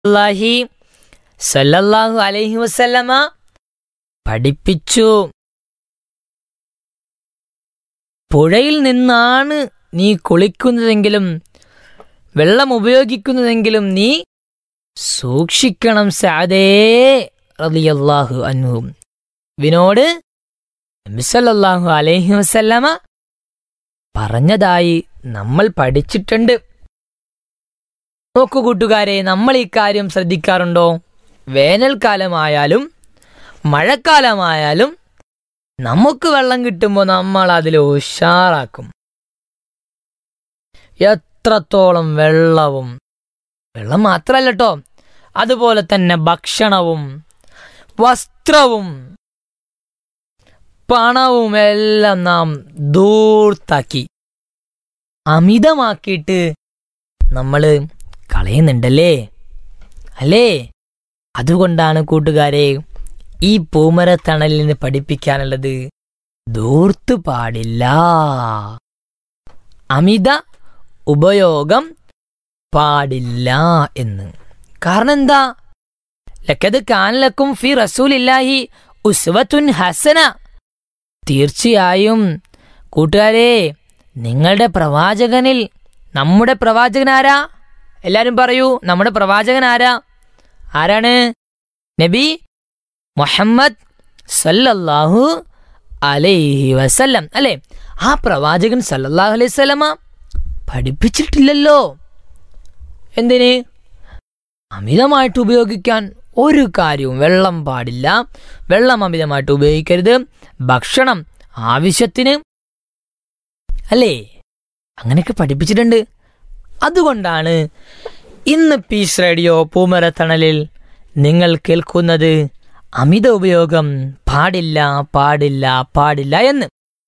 റസൂലുള്ളാഹി സല്ലല്ലാഹു അലൈഹി വസല്ലമ പഠിപ്പിച്ചു പുഴയിൽ നിന്നാണ് നീ കുളിക്കുന്നതെങ്കിലും വെള്ളം ഉപയോഗിക്കുന്നതെങ്കിലും നീ സൂക്ഷിക്കണം സാദേ റളിയല്ലാഹു അൻഹു വിനോട് നബിസല്ലാഹു അലൈഹി വസല്ലമ പറഞ്ഞതായി നമ്മൾ പഠിച്ചിട്ടുണ്ട് നോക്കൂ കൂട്ടുകാരെ നമ്മൾ ഈ കാര്യം ശ്രദ്ധിക്കാറുണ്ടോ വേനൽക്കാലമായാലും മഴക്കാലമായാലും നമുക്ക് വെള്ളം കിട്ടുമ്പോൾ നമ്മൾ അതിൽ ഉഷാറാക്കും എത്രത്തോളം വെള്ളവും വെള്ളം മാത്രല്ല കേട്ടോ അതുപോലെ തന്നെ ഭക്ഷണവും വസ്ത്രവും പണവും എല്ലാം നാം ദൂർത്താക്കി അമിതമാക്കിയിട്ട് നമ്മൾ കളയുന്നുണ്ടല്ലേ അല്ലേ അതുകൊണ്ടാണ് കൂട്ടുകാരെ ഈ പൂമരത്തണലിൽ നിന്ന് പഠിപ്പിക്കാനുള്ളത് ദൂർത്ത് പാടില്ല അമിത ഉപയോഗം പാടില്ല എന്ന് കാരണം എന്താ ലക്കത് കാനലക്കും ഫി റസൂലില്ലാഹി ഉസ്വത്തുൻ ഹസന തീർച്ചയായും കൂട്ടുകാരെ നിങ്ങളുടെ പ്രവാചകനിൽ നമ്മുടെ പ്രവാചകൻ ആരാ എല്ലാരും പറയൂ നമ്മുടെ പ്രവാചകൻ ആരാ ആരാണ് നബി മുഹമ്മദ് സല്ലല്ലാഹു അലൈഹി വസല്ലം അല്ലെ ആ പ്രവാചകൻ സല്ലല്ലാഹു അലൈഹി വസല്ലമ പഠിപ്പിച്ചിട്ടില്ലല്ലോ എന്തിന് അമിതമായിട്ട് ഉപയോഗിക്കാൻ ഒരു കാര്യവും വെള്ളം പാടില്ല വെള്ളം അമിതമായിട്ട് ഉപയോഗിക്കരുത് ഭക്ഷണം ആവശ്യത്തിന് അല്ലേ അങ്ങനെയൊക്കെ പഠിപ്പിച്ചിട്ടുണ്ട് അതുകൊണ്ടാണ് ഇന്ന് പീസ് റേഡിയോ പൂമരത്തണലിൽ നിങ്ങൾ കേൾക്കുന്നത് അമിത ഉപയോഗം പാടില്ല പാടില്ല പാടില്ല എന്ന്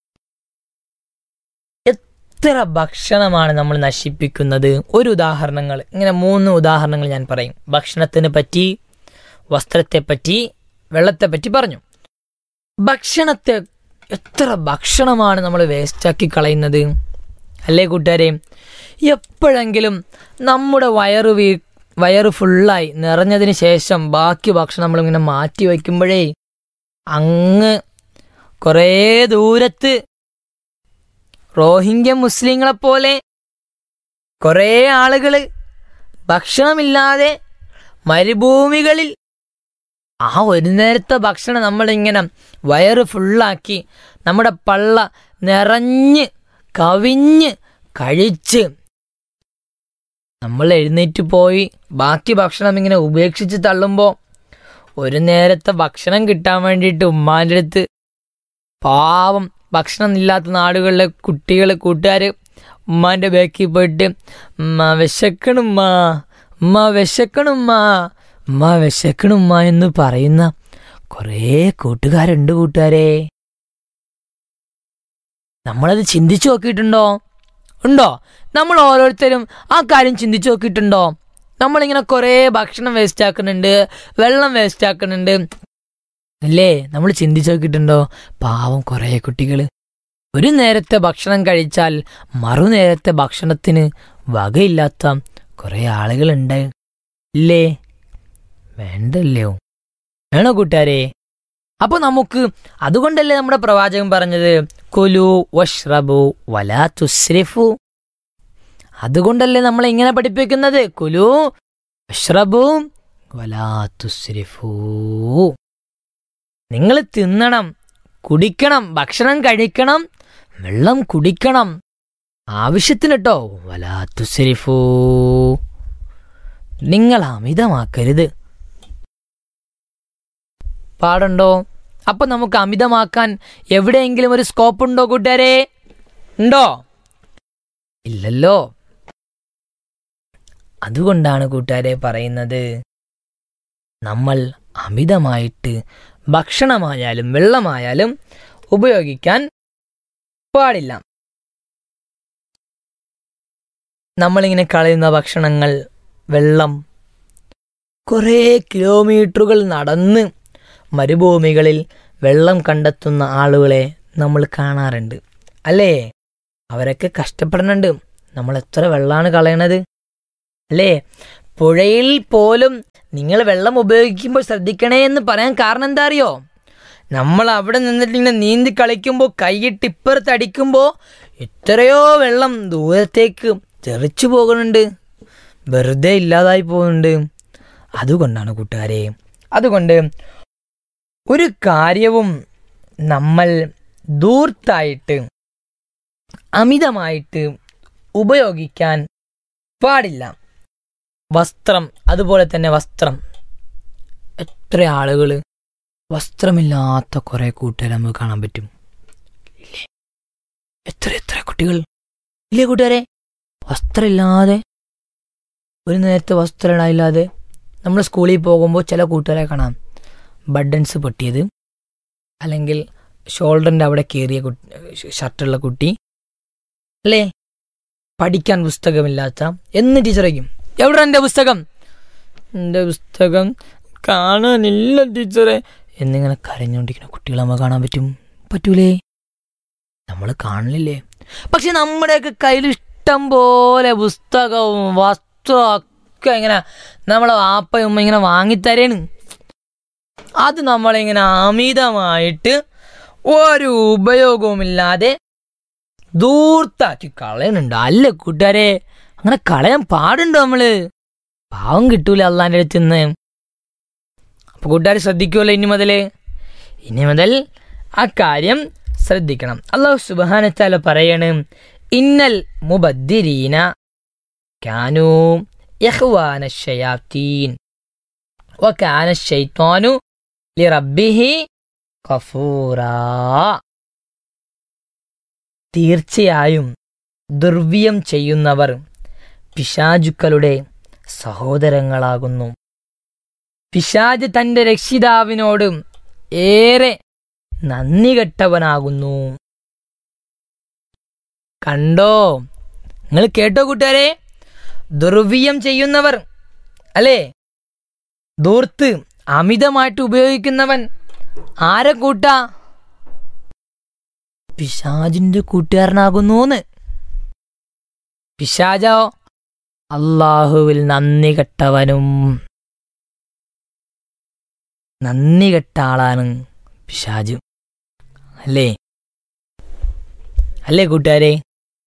എത്ര ഭക്ഷണമാണ് നമ്മൾ നശിപ്പിക്കുന്നത് ഒരു ഉദാഹരണങ്ങൾ ഇങ്ങനെ മൂന്ന് ഉദാഹരണങ്ങൾ ഞാൻ പറയും ഭക്ഷണത്തിനെ പറ്റി വസ്ത്രത്തെ പറ്റി വെള്ളത്തെ പറ്റി പറഞ്ഞു ഭക്ഷണത്തെ എത്ര ഭക്ഷണമാണ് നമ്മൾ വേസ്റ്റാക്കി കളയുന്നത് അല്ലേ കൂട്ടുകാരെ എപ്പോഴെങ്കിലും നമ്മുടെ വയറ് വീ വയറ് ഫുള്ളായി നിറഞ്ഞതിന് ശേഷം ബാക്കി ഭക്ഷണം നമ്മളിങ്ങനെ മാറ്റി വയ്ക്കുമ്പോഴേ അങ്ങ് കുറേ ദൂരത്ത് റോഹിംഗ്യ മുസ്ലിങ്ങളെപ്പോലെ കുറേ ആളുകൾ ഭക്ഷണമില്ലാതെ മരുഭൂമികളിൽ ആ ഒരു നേരത്തെ ഭക്ഷണം നമ്മളിങ്ങനെ വയറ് ഫുള്ളാക്കി നമ്മുടെ പള്ള നിറഞ്ഞ് കവിഞ്ഞ് കഴിച്ച് നമ്മൾ എഴുന്നേറ്റ് പോയി ബാക്കി ഭക്ഷണം ഇങ്ങനെ ഉപേക്ഷിച്ച് തള്ളുമ്പോൾ ഒരു നേരത്തെ ഭക്ഷണം കിട്ടാൻ വേണ്ടിയിട്ട് ഉമ്മാൻ്റെ അടുത്ത് പാവം ഭക്ഷണം ഇല്ലാത്ത നാടുകളിലെ കുട്ടികൾ കൂട്ടുകാർ ഉമ്മാൻ്റെ ബാക്കിൽ പോയിട്ട് ഉമ്മ വിശക്കണുമ്മ ഉമ്മ വിശക്കണുമ്മ ഉമ്മ വിശക്കണുമ്മ എന്ന് പറയുന്ന കുറേ കൂട്ടുകാരുണ്ട് കൂട്ടുകാരെ നമ്മളത് ചിന്തിച്ചു നോക്കിയിട്ടുണ്ടോ ഉണ്ടോ നമ്മൾ ഓരോരുത്തരും ആ കാര്യം ചിന്തിച്ചു നോക്കിയിട്ടുണ്ടോ നമ്മളിങ്ങനെ കുറേ ഭക്ഷണം വേസ്റ്റ് ആക്കുന്നുണ്ട് വെള്ളം വേസ്റ്റ് ആക്കുന്നുണ്ട് അല്ലേ നമ്മൾ ചിന്തിച്ചു നോക്കിയിട്ടുണ്ടോ പാവം കുറേ കുട്ടികൾ ഒരു നേരത്തെ ഭക്ഷണം കഴിച്ചാൽ മറുനേരത്തെ ഭക്ഷണത്തിന് വകയില്ലാത്ത കുറേ ആളുകളുണ്ട് ഇല്ലേ വേണ്ടല്ലോ വേണോ കൂട്ടുകാരെ അപ്പൊ നമുക്ക് അതുകൊണ്ടല്ലേ നമ്മുടെ പ്രവാചകൻ പറഞ്ഞത് കുലു വഷ്റബു വലാ തുസ്രിഫു അതുകൊണ്ടല്ലേ നമ്മൾ ഇങ്ങനെ പഠിപ്പിക്കുന്നത് കുലു വഷ്റബു വലാ തുസ്രിഫു നിങ്ങൾ തിന്നണം കുടിക്കണം ഭക്ഷണം കഴിക്കണം വെള്ളം കുടിക്കണം ആവശ്യത്തിന് കേട്ടോ വലാ തുസ്രിഫു നിങ്ങൾ അമിതമാക്കരുത് പാടുണ്ടോ അപ്പൊ നമുക്ക് അമിതമാക്കാൻ എവിടെയെങ്കിലും ഒരു സ്കോപ്പ് ഉണ്ടോ കൂട്ടുകാരെ ഉണ്ടോ ഇല്ലല്ലോ അതുകൊണ്ടാണ് കൂട്ടുകാരെ പറയുന്നത് നമ്മൾ അമിതമായിട്ട് ഭക്ഷണമായാലും വെള്ളമായാലും ഉപയോഗിക്കാൻ പാടില്ല നമ്മളിങ്ങനെ കളയുന്ന ഭക്ഷണങ്ങൾ വെള്ളം കുറേ കിലോമീറ്ററുകൾ നടന്ന് മരുഭൂമികളിൽ വെള്ളം കണ്ടെത്തുന്ന ആളുകളെ നമ്മൾ കാണാറുണ്ട് അല്ലേ അവരൊക്കെ കഷ്ടപ്പെടുന്നുണ്ട് നമ്മൾ എത്ര വെള്ളമാണ് കളയണത് അല്ലേ പുഴയിൽ പോലും നിങ്ങൾ വെള്ളം ഉപയോഗിക്കുമ്പോൾ ശ്രദ്ധിക്കണേ എന്ന് പറയാൻ കാരണം എന്താ അറിയോ നമ്മൾ അവിടെ നിന്നിട്ട് ഇങ്ങനെ നീന്തി കളിക്കുമ്പോൾ കൈയിട്ട് ഇപ്പുറത്ത് അടിക്കുമ്പോൾ എത്രയോ വെള്ളം ദൂരത്തേക്ക് തെറിച്ചു പോകുന്നുണ്ട് വെറുതെ ഇല്ലാതായി പോകുന്നുണ്ട് അതുകൊണ്ടാണ് കൂട്ടുകാരെ അതുകൊണ്ട് ഒരു കാര്യവും നമ്മൾ ദൂർത്തായിട്ട് അമിതമായിട്ട് ഉപയോഗിക്കാൻ പാടില്ല വസ്ത്രം അതുപോലെ തന്നെ വസ്ത്രം എത്ര ആളുകൾ വസ്ത്രമില്ലാത്ത കുറെ കൂട്ടുകാരെ നമുക്ക് കാണാൻ പറ്റും ഇല്ലേ എത്ര എത്ര കുട്ടികൾ ഇല്ലേ കൂട്ടുകാരെ വസ്ത്രമില്ലാതെ ഒരു നേരത്തെ വസ്ത്രം ഇടാനില്ലാതെ നമ്മൾ സ്കൂളിൽ പോകുമ്പോൾ ചില കൂട്ടുകാരെ കാണാം ബട്ടൺസ് പൊട്ടിയത് അല്ലെങ്കിൽ ഷോൾഡറിൻ്റെ അവിടെ കയറിയ കുട്ടി ഷർട്ടുള്ള കുട്ടി അല്ലേ പഠിക്കാൻ പുസ്തകമില്ലാത്ത എന്ന് ടീച്ചർ വയ്ക്കും എവിടെ എൻ്റെ പുസ്തകം എൻ്റെ പുസ്തകം കാണാനില്ല ടീച്ചറെ എന്നിങ്ങനെ കരഞ്ഞുകൊണ്ടിരിക്കുന്ന കുട്ടികളെ നമുക്ക് കാണാൻ പറ്റും പറ്റൂലേ നമ്മൾ കാണില്ലേ പക്ഷെ നമ്മുടെയൊക്കെ കയ്യിൽ ഇഷ്ടം പോലെ പുസ്തകവും വസ്ത്രവും ഒക്കെ ഇങ്ങനെ നമ്മളെ വാപ്പയും ഉമ്മ ഇങ്ങനെ വാങ്ങിത്തരേണ് അത് നമ്മളിങ്ങനെ അമിതമായിട്ട് ഒരു ഉപയോഗവുമില്ലാതെ ദൂർത്താക്കി കളയുന്നുണ്ട് അല്ല കൂട്ടുകാരെ അങ്ങനെ കളയാൻ പാടുണ്ടോ നമ്മള് പാവം കിട്ടൂല അള്ളാന്റെ അടുത്ത് നിന്ന് അപ്പൊ കൂട്ടുകാർ ശ്രദ്ധിക്കുമല്ലോ ഇനി മുതല് ഇനി മുതൽ ആ കാര്യം ശ്രദ്ധിക്കണം അള്ളാഹു സുബാനത്താല പറയണ് ഇന്നൽ മുബദ്ദിരീന കാനു യഹ്വാന ഷയാത്തീൻ വകാന ഷൈത്വാനു ലിറബ്ബിഹി കഫൂറാ തീർച്ചയായും ദുർവ്യം ചെയ്യുന്നവർ പിശാചുക്കളുടെ സഹോദരങ്ങളാകുന്നു പിശാജ് തന്റെ രക്ഷിതാവിനോട് ഏറെ നന്ദി കെട്ടവനാകുന്നു കണ്ടോ നിങ്ങൾ കേട്ടോ കൂട്ടുകാരെ ദുർവ്യം ചെയ്യുന്നവർ അല്ലേ ദൂർത്ത് അമിതമായിട്ട് ഉപയോഗിക്കുന്നവൻ ആരെ കൂട്ടാ പിശാജിന്റെ കൂട്ടുകാരനാകുന്നൂന്ന് പിശാജോ അള്ളാഹുവിൽ നന്ദി കെട്ടവനും നന്ദി കെട്ട ആളാണ് പിശാജ് അല്ലേ അല്ലേ കൂട്ടുകാരെ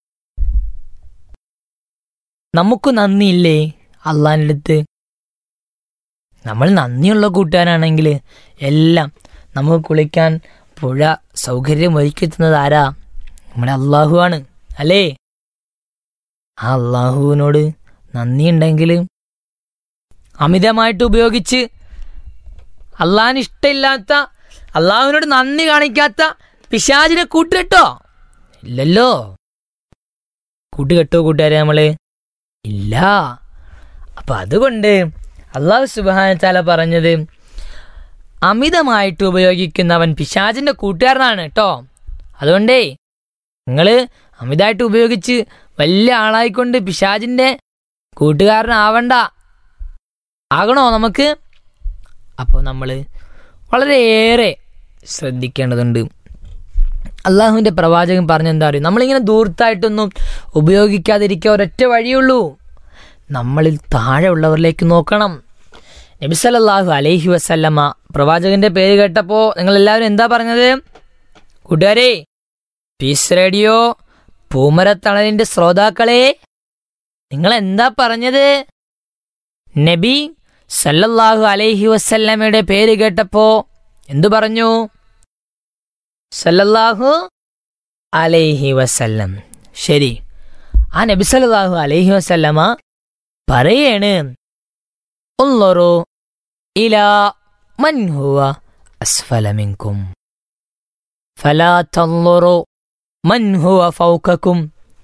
നമുക്ക് നന്ദിയില്ലേ അള്ളാഹിൻ്റെ അടുത്ത് നമ്മൾ നന്ദിയുള്ള കൂട്ടുകാരാണെങ്കിൽ എല്ലാം നമുക്ക് കുളിക്കാൻ പുഴ സൗകര്യം ഒരുക്കിത്തുന്നത് ആരാ നമ്മുടെ അള്ളാഹു ആണ് അല്ലേ ആ അള്ളാഹുവിനോട് നന്ദിയുണ്ടെങ്കിൽ അമിതമായിട്ട് ഉപയോഗിച്ച് അള്ളാഹിന് ഇഷ്ടമില്ലാത്ത അള്ളാഹുവിനോട് നന്ദി കാണിക്കാത്ത പിശാചിനെ കൂട്ടുകെട്ടോ ഇല്ലല്ലോ കൂട്ടുകെട്ടോ കൂട്ടുകാരെ നമ്മള് ഇല്ല അപ്പൊ അതുകൊണ്ട് അള്ളാഹു സുബാന പറഞ്ഞത് അമിതമായിട്ട് ഉപയോഗിക്കുന്നവൻ പിശാചിന്റെ കൂട്ടുകാരനാണ് കേട്ടോ അതുകൊണ്ടേ നിങ്ങൾ അമിതമായിട്ട് ഉപയോഗിച്ച് വലിയ ആളായിക്കൊണ്ട് പിശാചിന്റെ കൂട്ടുകാരനാവണ്ട ആകണോ നമുക്ക് അപ്പോൾ നമ്മൾ വളരെയേറെ ശ്രദ്ധിക്കേണ്ടതുണ്ട് അള്ളാഹുവിൻ്റെ പ്രവാചകൻ പറഞ്ഞെന്താ അറിയും നമ്മളിങ്ങനെ ദൂരത്തായിട്ടൊന്നും ഉപയോഗിക്കാതിരിക്കുക ഒരൊറ്റ വഴിയുള്ളൂ നമ്മളിൽ താഴെ ഉള്ളവരിലേക്ക് നോക്കണം നബിസലല്ലാഹു അലൈഹി വസല്ലമ്മ പ്രവാചകന്റെ പേര് കേട്ടപ്പോൾ നിങ്ങൾ എല്ലാവരും എന്താ പറഞ്ഞത് കൂട്ടുകാരെ പീസ് റേഡിയോ പൂമരത്തണലിന്റെ ശ്രോതാക്കളെ നിങ്ങൾ എന്താ പറഞ്ഞത് നബി സല്ലല്ലാഹു അലൈഹി വസല്ലമയുടെ പേര് കേട്ടപ്പോ എന്തു പറഞ്ഞു സല്ലല്ലാഹു അലൈഹി വസല്ലം ശരി ആ നബി സല്ലല്ലാഹു അലൈഹി വസല്ലമ പറയാണ് ഉള്ളൊറു ഇലാ മൻ ഹുവ അസ്ഫല മിൻകും ഫലാ തൻളുറു മൻ ഹുവ ഫൗകക്കും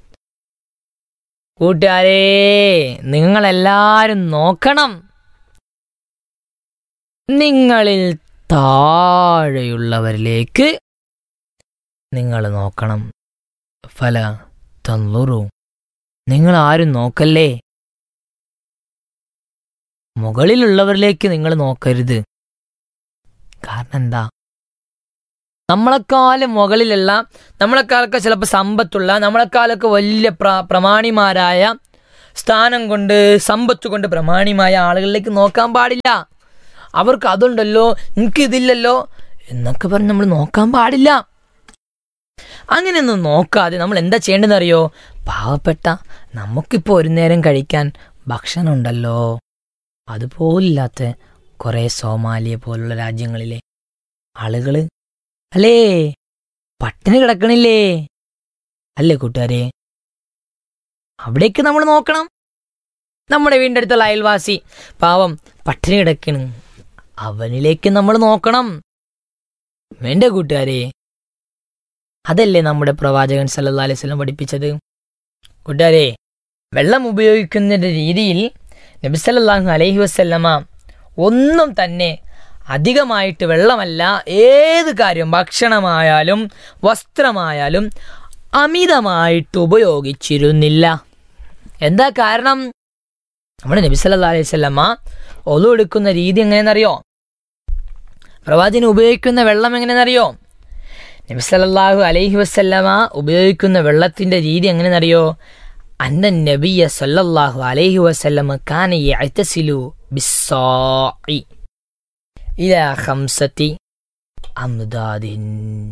കൂട്ടുകാരേ നിങ്ങളെല്ലാരും നോക്കണം നിങ്ങളിൽ താഴെയുള്ളവരിലേക്ക് നിങ്ങൾ നോക്കണം ഫല തന്നുറു നിങ്ങൾ ആരും നോക്കല്ലേ മുകളിലുള്ളവരിലേക്ക് നിങ്ങൾ നോക്കരുത് കാരണം എന്താ നമ്മളെക്കാളും മുകളിലുള്ള നമ്മളെക്കാളൊക്കെ ചിലപ്പോൾ സമ്പത്തുള്ള നമ്മളെക്കാളൊക്കെ വലിയ പ്ര പ്രമാണിമാരായ സ്ഥാനം കൊണ്ട് സമ്പത്ത് കൊണ്ട് പ്രമാണിമായ ആളുകളിലേക്ക് നോക്കാൻ പാടില്ല അവർക്ക് അതുണ്ടല്ലോ എനിക്കിതില്ലല്ലോ എന്നൊക്കെ പറഞ്ഞ് നമ്മൾ നോക്കാൻ പാടില്ല അങ്ങനെയൊന്നും നോക്കാതെ നമ്മൾ എന്താ ചെയ്യേണ്ടതെന്ന് അറിയോ പാവപ്പെട്ട നമുക്കിപ്പോൾ ഒരു നേരം കഴിക്കാൻ ഭക്ഷണം ഉണ്ടല്ലോ അതുപോലില്ലാത്ത കുറേ സോമാലിയ പോലുള്ള രാജ്യങ്ങളിലെ ആളുകൾ അല്ലേ പട്ടിണി കിടക്കണില്ലേ അല്ലേ കൂട്ടുകാരെ അവിടേക്ക് നമ്മൾ നോക്കണം നമ്മുടെ വീടിൻ്റെ അടുത്തുള്ള അയൽവാസി പാവം പട്ടിണി കിടക്കണ് അവനിലേക്ക് നമ്മൾ നോക്കണം വേണ്ട കൂട്ടുകാരെ അതല്ലേ നമ്മുടെ പ്രവാചകൻ സല്ലല്ലാഹു അലൈഹി വസല്ലം പഠിപ്പിച്ചത് കൂട്ടുകാരെ വെള്ളം ഉപയോഗിക്കുന്നതിൻ്റെ രീതിയിൽ നബി സല്ലല്ലാഹു അലൈഹി വസല്ലമ ഒന്നും തന്നെ അധികമായിട്ട് വെള്ളമല്ല ഏത് കാര്യം ഭക്ഷണമായാലും വസ്ത്രമായാലും അമിതമായിട്ട് ഉപയോഗിച്ചിരുന്നില്ല എന്താ കാരണം നമ്മുടെ നബി സല്ലല്ലാഹു അലൈഹി വസല്ലമ ഒലു എടുക്കുന്ന രീതി എങ്ങനെയെന്നറിയോ പ്രവാചകൻ ഉപയോഗിക്കുന്ന വെള്ളം എങ്ങനെയെന്നറിയോ നബി സല്ലല്ലാഹു അലൈഹി വസല്ലമ ഉപയോഗിക്കുന്ന വെള്ളത്തിന്റെ രീതി എങ്ങനെയെന്നറിയോ അന്ന നബിയ സല്ലല്ലാഹു അലൈഹി വസല്ലമ കാന യഅ്തസിലു ബിസ്സാഇ ഇലാ ഖംസതി അംദാദിൻ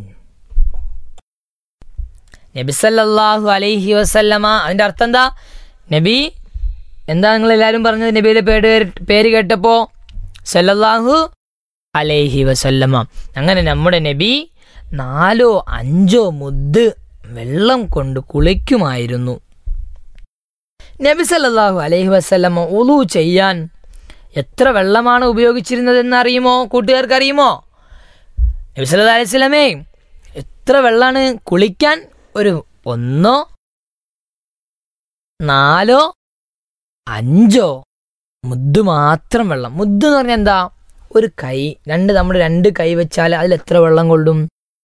നബി സല്ലല്ലാഹു അലൈഹി വസല്ലമ അതിന്റെ അർത്ഥം എന്താ നബി എന്താ നിങ്ങൾ എല്ലാവരും പറഞ്ഞത് നബിയുടെ പേര് പേര് കേട്ടപ്പോ സല്ലല്ലാഹു അലൈഹി വസല്ലമ അങ്ങനെ നമ്മുടെ നബി നാലോ അഞ്ചോ മുദ്ദ് വെള്ളം കൊണ്ട് കുളിക്കുമായിരുന്നു നബി സല്ലല്ലാഹു അലൈഹി വസല്ലമ ഉളു ചെയ്യാൻ എത്ര വെള്ളമാണ് ഉപയോഗിച്ചിരുന്നതെന്ന് അറിയുമോ കൂട്ടുകാർക്ക് അറിയുമോ നബി സല്ലല്ലാഹു അലൈഹി വസല്ലമേ എത്ര വെള്ളമാണ് കുളിക്കാൻ ഒരു ഒന്നോ നാലോ അഞ്ചോ മുദ്ദ് മാത്രം വെള്ളം മുദ്ദ് എന്ന് പറഞ്ഞാൽ എന്താ ഒരു കൈ രണ്ട് നമ്മൾ രണ്ട് കൈ വെച്ചാൽ അതിൽ എത്ര വെള്ളം കൊള്ളും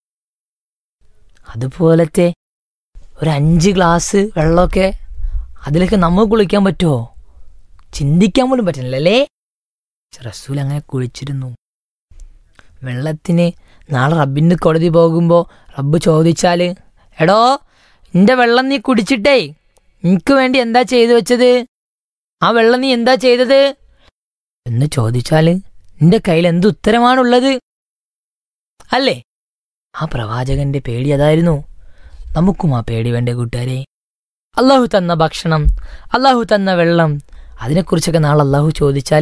അതുപോലത്തെ ഒരു അഞ്ച് ഗ്ലാസ് വെള്ളമൊക്കെ അതിലൊക്കെ നമ്മൾ കുളിക്കാൻ പറ്റുമോ ചിന്തിക്കാൻ പോലും പറ്റുന്നില്ല അല്ലേ റസൂൽ അങ്ങനെ കുളിച്ചിരുന്നു വെള്ളത്തിന് നാളെ റബ്ബിൻ്റെ കോടതി പോകുമ്പോൾ റബ്ബ് ചോദിച്ചാൽ എടോ നിന്റെ വെള്ളം നീ കുടിച്ചിട്ടേ എനിക്ക് വേണ്ടി എന്താ ചെയ്തു വെച്ചത് ആ വെള്ളം നീ എന്താ ചെയ്തത് എന്ന് ചോദിച്ചാൽ നിന്റെ കയ്യിൽ എന്ത് ഉത്തരമാണുള്ളത് അല്ലേ ആ പ്രവാചകന്റെ പേടി അതായിരുന്നു നമുക്കും ആ പേടി വേണ്ടേ കൂട്ടുകാരെ അള്ളാഹു തന്ന ഭക്ഷണം അള്ളാഹു തന്ന വെള്ളം അതിനെക്കുറിച്ചൊക്കെ നാളെ അള്ളാഹു ചോദിച്ചാൽ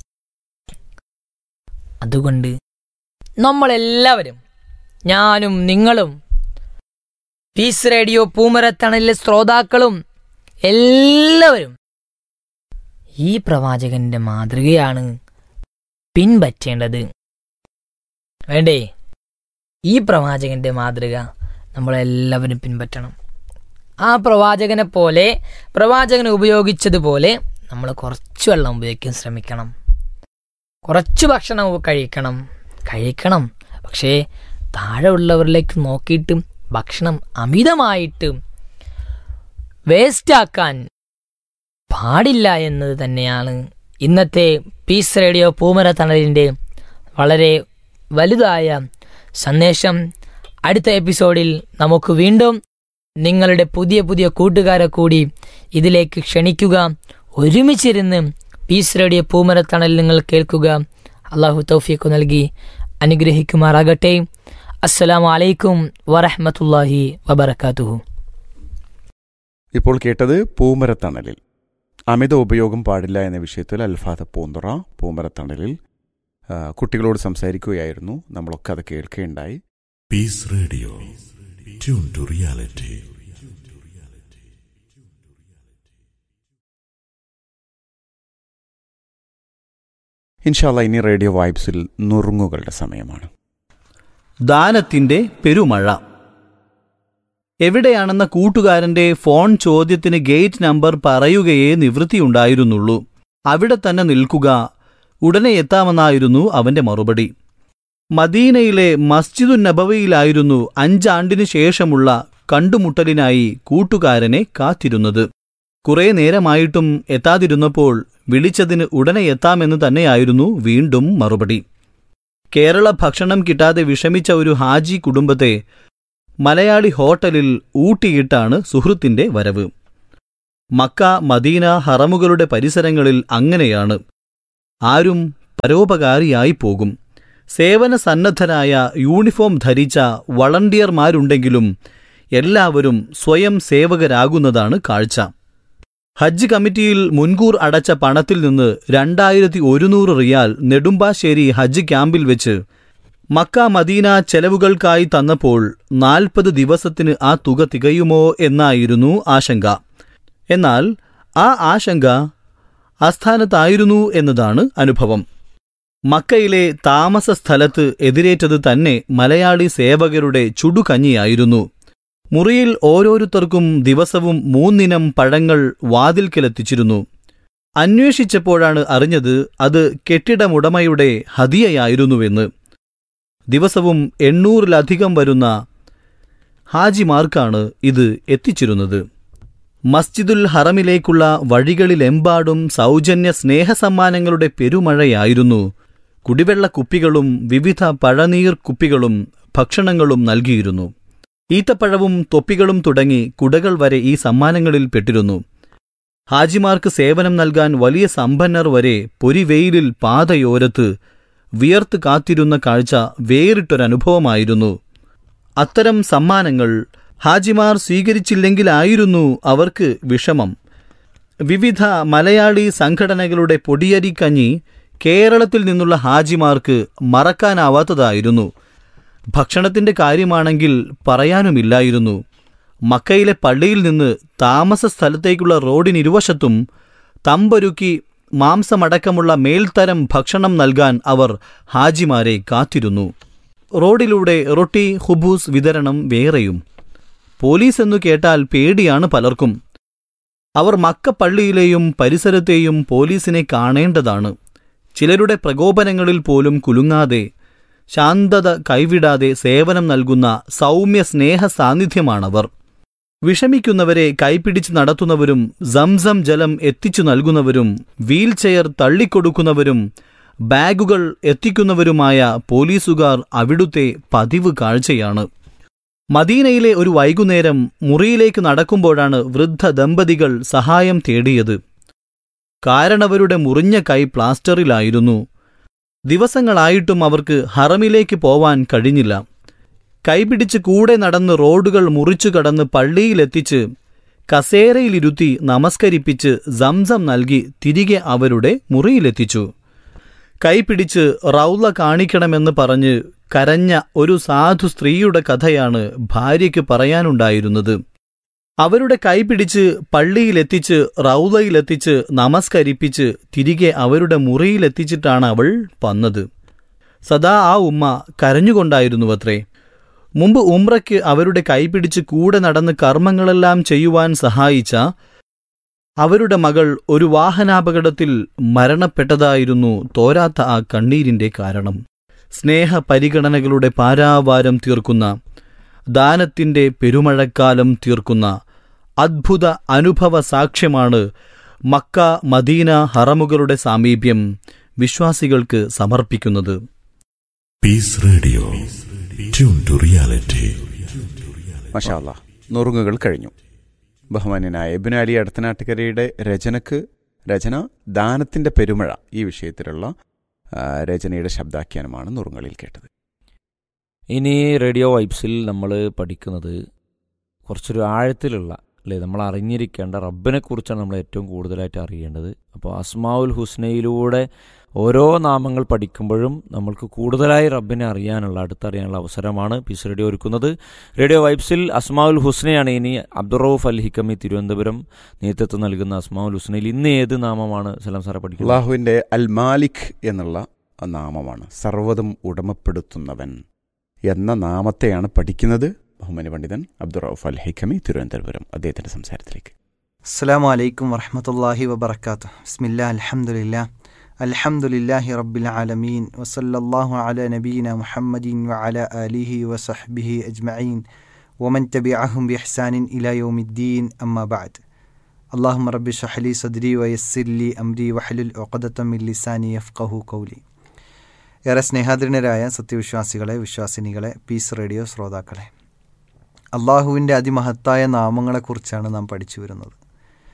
അതുകൊണ്ട് നമ്മളെല്ലാവരും ഞാനും നിങ്ങളും പീസ് റേഡിയോ പൂമരത്തണലിലെ ശ്രോതാക്കളും എല്ലാവരും ഈ പ്രവാചകന്റെ മാതൃകയാണ് പിൻപറ്റേണ്ടത് വേണ്ടേ ഈ പ്രവാചകന്റെ മാതൃക നമ്മളെല്ലാവരും പിൻപറ്റണം ആ പ്രവാചകനെ പോലെ പ്രവാചകൻ ഉപയോഗിച്ചതുപോലെ നമ്മൾ കുറച്ച് വെള്ളം ഉപയോഗിക്കാൻ ശ്രമിക്കണം കുറച്ച് ഭക്ഷണം കഴിക്കണം കഴിക്കണം പക്ഷേ താഴെ ഉള്ളവരിലേക്ക് നോക്കിയിട്ട് ഭക്ഷണം അമിതമായിട്ട് വേസ്റ്റാക്കാൻ പാടില്ല എന്നത് തന്നെയാണ് ഇന്നത്തെ പീസ് റേഡിയോ പൂമര തണലിൻ്റെ വളരെ വലുതായ സന്ദേശം അടുത്ത എപ്പിസോഡിൽ നമുക്ക് വീണ്ടും നിങ്ങളുടെ പുതിയ പുതിയ കൂട്ടുകാരെ കൂടി ഇതിലേക്ക് ക്ഷണിക്കുക ഒരുമിച്ചിരുന്ന് പീസ് റേഡിയോ പൂമരത്തണൽ നിങ്ങൾ കേൾക്കുക അള്ളാഹു തൗഫീഖ് നൽകി അനുഗ്രഹിക്കുമാറാകട്ടെ അസ്സലാമു അലൈക്കും വറഹ്മത്തുള്ളാഹി വബറകാതുഹു ഇപ്പോൾ കേട്ടത് പൂമരത്തണലിൽ അമിത ഉപയോഗം പാടില്ല എന്ന വിഷയത്തിൽ അൽഫാദ പൂന്തുറ പൂമരത്തണലിൽ ആ, കുട്ടികളോട് സംസാരിക്കുകയായിരുന്നു നമ്മളൊക്കെ അത് കേൾക്കുകയുണ്ടായി Peace Radio. Tune to reality. ഇൻഷാല്ല ഇനി റേഡിയോ വൈബ്സിൽ നുറുങ്ങുകളുടെ സമയമാണ് ദാനത്തിന്റെ പെരുമഴ എവിടെയാണെന്ന കൂട്ടുകാരന്റെ ഫോൺ ചോദ്യത്തിന് ഗേറ്റ് നമ്പർ പറയുകയേ നിവൃത്തിയുണ്ടായിരുന്നുള്ളൂ അവിടെ തന്നെ നിൽക്കുക ഉടനെ എത്താമെന്നായിരുന്നു അവന്റെ മറുപടി മദീനയിലെ മസ്ജിദുൻ നബവിയിലായിരുന്നു അഞ്ചാണ്ടിനു ശേഷമുള്ള കണ്ടുമുട്ടലിനായി കൂട്ടുകാരനെ കാത്തിരുന്നത് കുറെ നേരമായിട്ടും എത്താതിരുന്നപ്പോൾ വിളിച്ചതിന് ഉടനെ എത്താമെന്ന് തന്നെയായിരുന്നു വീണ്ടും മറുപടി കേരള ഭക്ഷണം കിട്ടാതെ വിഷമിച്ച ഒരു ഹാജി കുടുംബത്തെ മലയാളി ഹോട്ടലിൽ ഊട്ടിയിട്ടാണ് സുഹൃത്തിന്റെ വരവ് മക്ക മദീന ഹറമുകളുടെ പരിസരങ്ങളിൽ അങ്ങനെയാണ് ആരും പരോപകാരിയായി പോകും സേവന സന്നദ്ധരായ യൂണിഫോം ധരിച്ച വളണ്ടിയർമാരുണ്ടെങ്കിലും എല്ലാവരും സ്വയം സേവകരാകുന്നതാണ് കാഴ്ച ഹജ്ജ് കമ്മിറ്റിയിൽ മുൻകൂർ അടച്ച പണത്തിൽ നിന്ന് രണ്ടായിരത്തി ഒരുന്നൂറ് റിയാൽ നെടുമ്പാശ്ശേരി ഹജ്ജ് ക്യാമ്പിൽ വെച്ച് മക്ക മദീന ചെലവുകൾക്കായി തന്നപ്പോൾ നാൽപ്പത് ദിവസത്തിന് ആ തുക തികയുമോ എന്നായിരുന്നു ആശങ്ക എന്നാൽ ആ ആശങ്ക അസ്ഥാനത്തായിരുന്നു എന്നതാണ് അനുഭവം മക്കയിലെ താമസ സ്ഥലത്ത് എതിരേറ്റത് തന്നെ മലയാളി സേവകരുടെ ചുടുകഞ്ഞിയായിരുന്നു മുറിയിൽ ഓരോരുത്തർക്കും ദിവസവും മൂന്നിനം പഴങ്ങൾ വാതിൽക്കലെത്തിച്ചിരുന്നു അന്വേഷിച്ചപ്പോഴാണ് അറിഞ്ഞത് അത് കെട്ടിടമുടമയുടെ ഹദിയയായിരുന്നുവെന്ന് ദിവസവും എണ്ണൂറിലധികം വരുന്ന ഹാജിമാർക്കാണ് ഇത് എത്തിച്ചിരുന്നത് മസ്ജിദുൽ ഹറമിലേക്കുള്ള വഴികളിലെമ്പാടും സൗജന്യ സ്നേഹസമ്മാനങ്ങളുടെ പെരുമഴയായിരുന്നു കുടിവെള്ള കുപ്പികളും വിവിധ പഴനീർ കുപ്പികളും ഭക്ഷണങ്ങളും നൽകിയിരുന്നു ഈത്തപ്പഴവും തൊപ്പികളും തുടങ്ങി കുടകൾ വരെ ഈ സമ്മാനങ്ങളിൽ പെട്ടിരുന്നു ഹാജിമാർക്ക് സേവനം നൽകാൻ വലിയ സമ്പന്നർ വരെ പൊരിവെയിലിൽ പാതയോരത്ത് വിയർത്ത് കാത്തിരുന്ന കാഴ്ച വേറിട്ടൊരനുഭവമായിരുന്നു അത്തരം സമ്മാനങ്ങൾ ഹാജിമാർ സ്വീകരിച്ചില്ലെങ്കിലായിരുന്നു അവർക്ക് വിഷമം വിവിധ മലയാളി സംഘടനകളുടെ പൊടിയരിക്കഞ്ഞി കേരളത്തിൽ നിന്നുള്ള ഹാജിമാർക്ക് മറക്കാനാവാത്തതായിരുന്നു ഭക്ഷണത്തിന്റെ കാര്യമാണെങ്കിൽ പറയാനുമില്ലായിരുന്നു മക്കയിലെ പള്ളിയിൽ നിന്ന് താമസ സ്ഥലത്തേക്കുള്ള റോഡിനിരുവശത്തും തമ്പൊരുക്കി മാംസമടക്കമുള്ള മേൽത്തരം ഭക്ഷണം നൽകാൻ അവർ ഹാജിമാരെ കാത്തിരുന്നു റോഡിലൂടെ റൊട്ടി ഹുബൂസ് വിതരണം വേറെയും പോലീസ് എന്നു കേട്ടാൽ പേടിയാണ് പലർക്കും അവർ മക്ക പള്ളിയിലെയും പരിസരത്തെയും പോലീസിനെ കാണേണ്ടതാണ് ചിലരുടെ പ്രകോപനങ്ങളിൽ പോലും കുലുങ്ങാതെ ശാന്തത കൈവിടാതെ സേവനം നൽകുന്ന സൗമ്യ സ്നേഹ സാന്നിധ്യമാണവർ വിഷമിക്കുന്നവരെ കൈപിടിച്ച് നടത്തുന്നവരും സംസം ജലം എത്തിച്ചു നൽകുന്നവരും വീൽചെയർ തള്ളിക്കൊടുക്കുന്നവരും ബാഗുകൾ എത്തിക്കുന്നവരുമായ പോലീസുകാർ അവിടുത്തെ പതിവ് കാഴ്ചയാണ് മദീനയിലെ ഒരു വൈകുന്നേരം മുറിയിലേക്ക് നടക്കുമ്പോഴാണ് വൃദ്ധ ദമ്പതികൾ സഹായം തേടിയത് കാരണവരുടെ മുറിഞ്ഞ കൈ പ്ലാസ്റ്ററിലായിരുന്നു ദിവസങ്ങളായിട്ടും അവർക്ക് ഹറമിലേക്ക് പോവാൻ കഴിഞ്ഞില്ല കൈപിടിച്ച് കൂടെ നടന്ന് റോഡുകൾ മുറിച്ചു കടന്ന് പള്ളിയിലെത്തിച്ച് കസേരയിലിരുത്തി നമസ്കരിപ്പിച്ച് സംസം നൽകി തിരികെ അവരുടെ മുറിയിലെത്തിച്ചു കൈപിടിച്ച് റൗല കാണിക്കണമെന്ന് പറഞ്ഞ് കരഞ്ഞ ഒരു സാധു സ്ത്രീയുടെ കഥയാണ് ഭാര്യയ്ക്ക് പറയാനുണ്ടായിരുന്നത് അവരുടെ കൈപിടിച്ച് പള്ളിയിലെത്തിച്ച് റൗലയിലെത്തിച്ച് നമസ്കരിപ്പിച്ച് തിരികെ അവരുടെ മുറിയിലെത്തിച്ചിട്ടാണ് അവൾ വന്നത് സദാ ആ ഉമ്മ കരഞ്ഞുകൊണ്ടായിരുന്നുവത്രേ മുമ്പ് ഉംറയ്ക്ക് അവരുടെ കൈപിടിച്ച് കൂടെ നടന്ന് കർമ്മങ്ങളെല്ലാം ചെയ്യുവാൻ സഹായിച്ച അവരുടെ മകൾ ഒരു വാഹനാപകടത്തിൽ മരണപ്പെട്ടതായിരുന്നു തോരാത്ത ആ കണ്ണീരിന്റെ കാരണം സ്നേഹ പരിഗണനകളുടെ പാരാവാരം തീർക്കുന്ന ദാനത്തിന്റെ പെരുമഴക്കാലം തീർക്കുന്ന അദ്ഭുത അനുഭവ സാക്ഷ്യമാണ് മക്ക മദീന ഹറമുകളുടെ സാമീപ്യം വിശ്വാസികൾക്ക് സമർപ്പിക്കുന്നത് peace radio tune to reality മഷാല്ല നുറുങ്ങുകൾ കഴിഞ്ഞു ബഹുമാന്യനായ എബിൻ അലി അടുത്തനാട്ടുകരയുടെ രചനക്ക് രചന ദാനത്തിന്റെ പെരുമഴ ഈ വിഷയത്തിലുള്ള ആ, രചനയുടെ ശബ്ദാഖ്യാനമാണ് നുറുങ്ങളിൽ കേട്ടത് ഇനി റേഡിയോ വൈബ്സിൽ നമ്മൾ പഠിക്കുന്നത് കുറച്ചൊരു ആഴത്തിലുള്ള അല്ലേ നമ്മൾ അറിഞ്ഞിരിക്കേണ്ട റബ്ബിനെ കുറിച്ചാണ് നമ്മൾ ഏറ്റവും കൂടുതലായിട്ട് അറിയേണ്ടത് അപ്പോൾ അസ്മാവുൽ ഹുസ്നയിലൂടെ ഓരോ നാമങ്ങൾ പഠിക്കുമ്പോഴും നമ്മൾക്ക് കൂടുതലായി റബ്ബിനെ അറിയാനുള്ള അടുത്തറിയാനുള്ള അവസരമാണ് പീസ് റേഡിയോ ഒരുക്കുന്നത് റേഡിയോ വൈബ്സിൽ അസ്മാവുൽ ഹുസ്നയാണ് ഇനി അബ്ദുറൌഫ് അൽ ഹിക്കമി തിരുവനന്തപുരം നേതൃത്വം നൽകുന്ന അസ്മാവുൽ ഹുസ്നയിൽ ഇന്ന് ഏത് നാമമാണ് സലാം സാറെ പഠിക്കുന്നത് അള്ളാഹുവിന്റെ അൽ മാലിക് എന്നുള്ള ആ നാമമാണ് സർവ്വതും ഉടമപ്പെടുത്തുന്നവൻ എന്ന നാമത്തെയാണ് പഠിക്കുന്നത് ബഹുമാന്യ പണ്ഡിതൻ അബ്ദുറൌഫ് അൽ ഹൈക്കമി തിരുവനന്തപുരം അദ്ദേഹത്തിന്റെ സംസാരത്തിലേക്ക് അസ്സാം വലൈക്കും വറഹമത്തല്ലാഹി വബർക്കാത്തു ബിസ്മില്ലാ അൽഹംദുലില്ലാ അൽഹംദുലില്ലാഹി റബ്ബിൽ ആലമീൻ വസല്ലല്ലാഹു അല നബീന മുഹമ്മദിൻ വഅല ആലിഹി വസഹ്ബിഹി അജ്മഈൻ വമൻ തബിഅഹും ബിഇഹ്സാനിൻ ഇലാ യൗമിദ്ദീൻ അമ്മാ ബഅദ് അല്ലാഹുമ്മ റബ്ബി ഷ്റഹ് ലി സദ്രി വയസ്സിർ ലി അംരി വഹ്ലുൽ ഉഖദത മിൻ ലിസാനി യഫ്ഖഹു ഖൗലി ഏറെ സ്നേഹാദരനരായ സത്യവിശ്വാസികളെ വിശ്വാസിനികളെ പീസ് റേഡിയോ ശ്രോതാക്കളെ അള്ളാഹുവിൻ്റെ അതിമഹത്തായ നാമങ്ങളെക്കുറിച്ചാണ് നാം പഠിച്ചു വരുന്നത്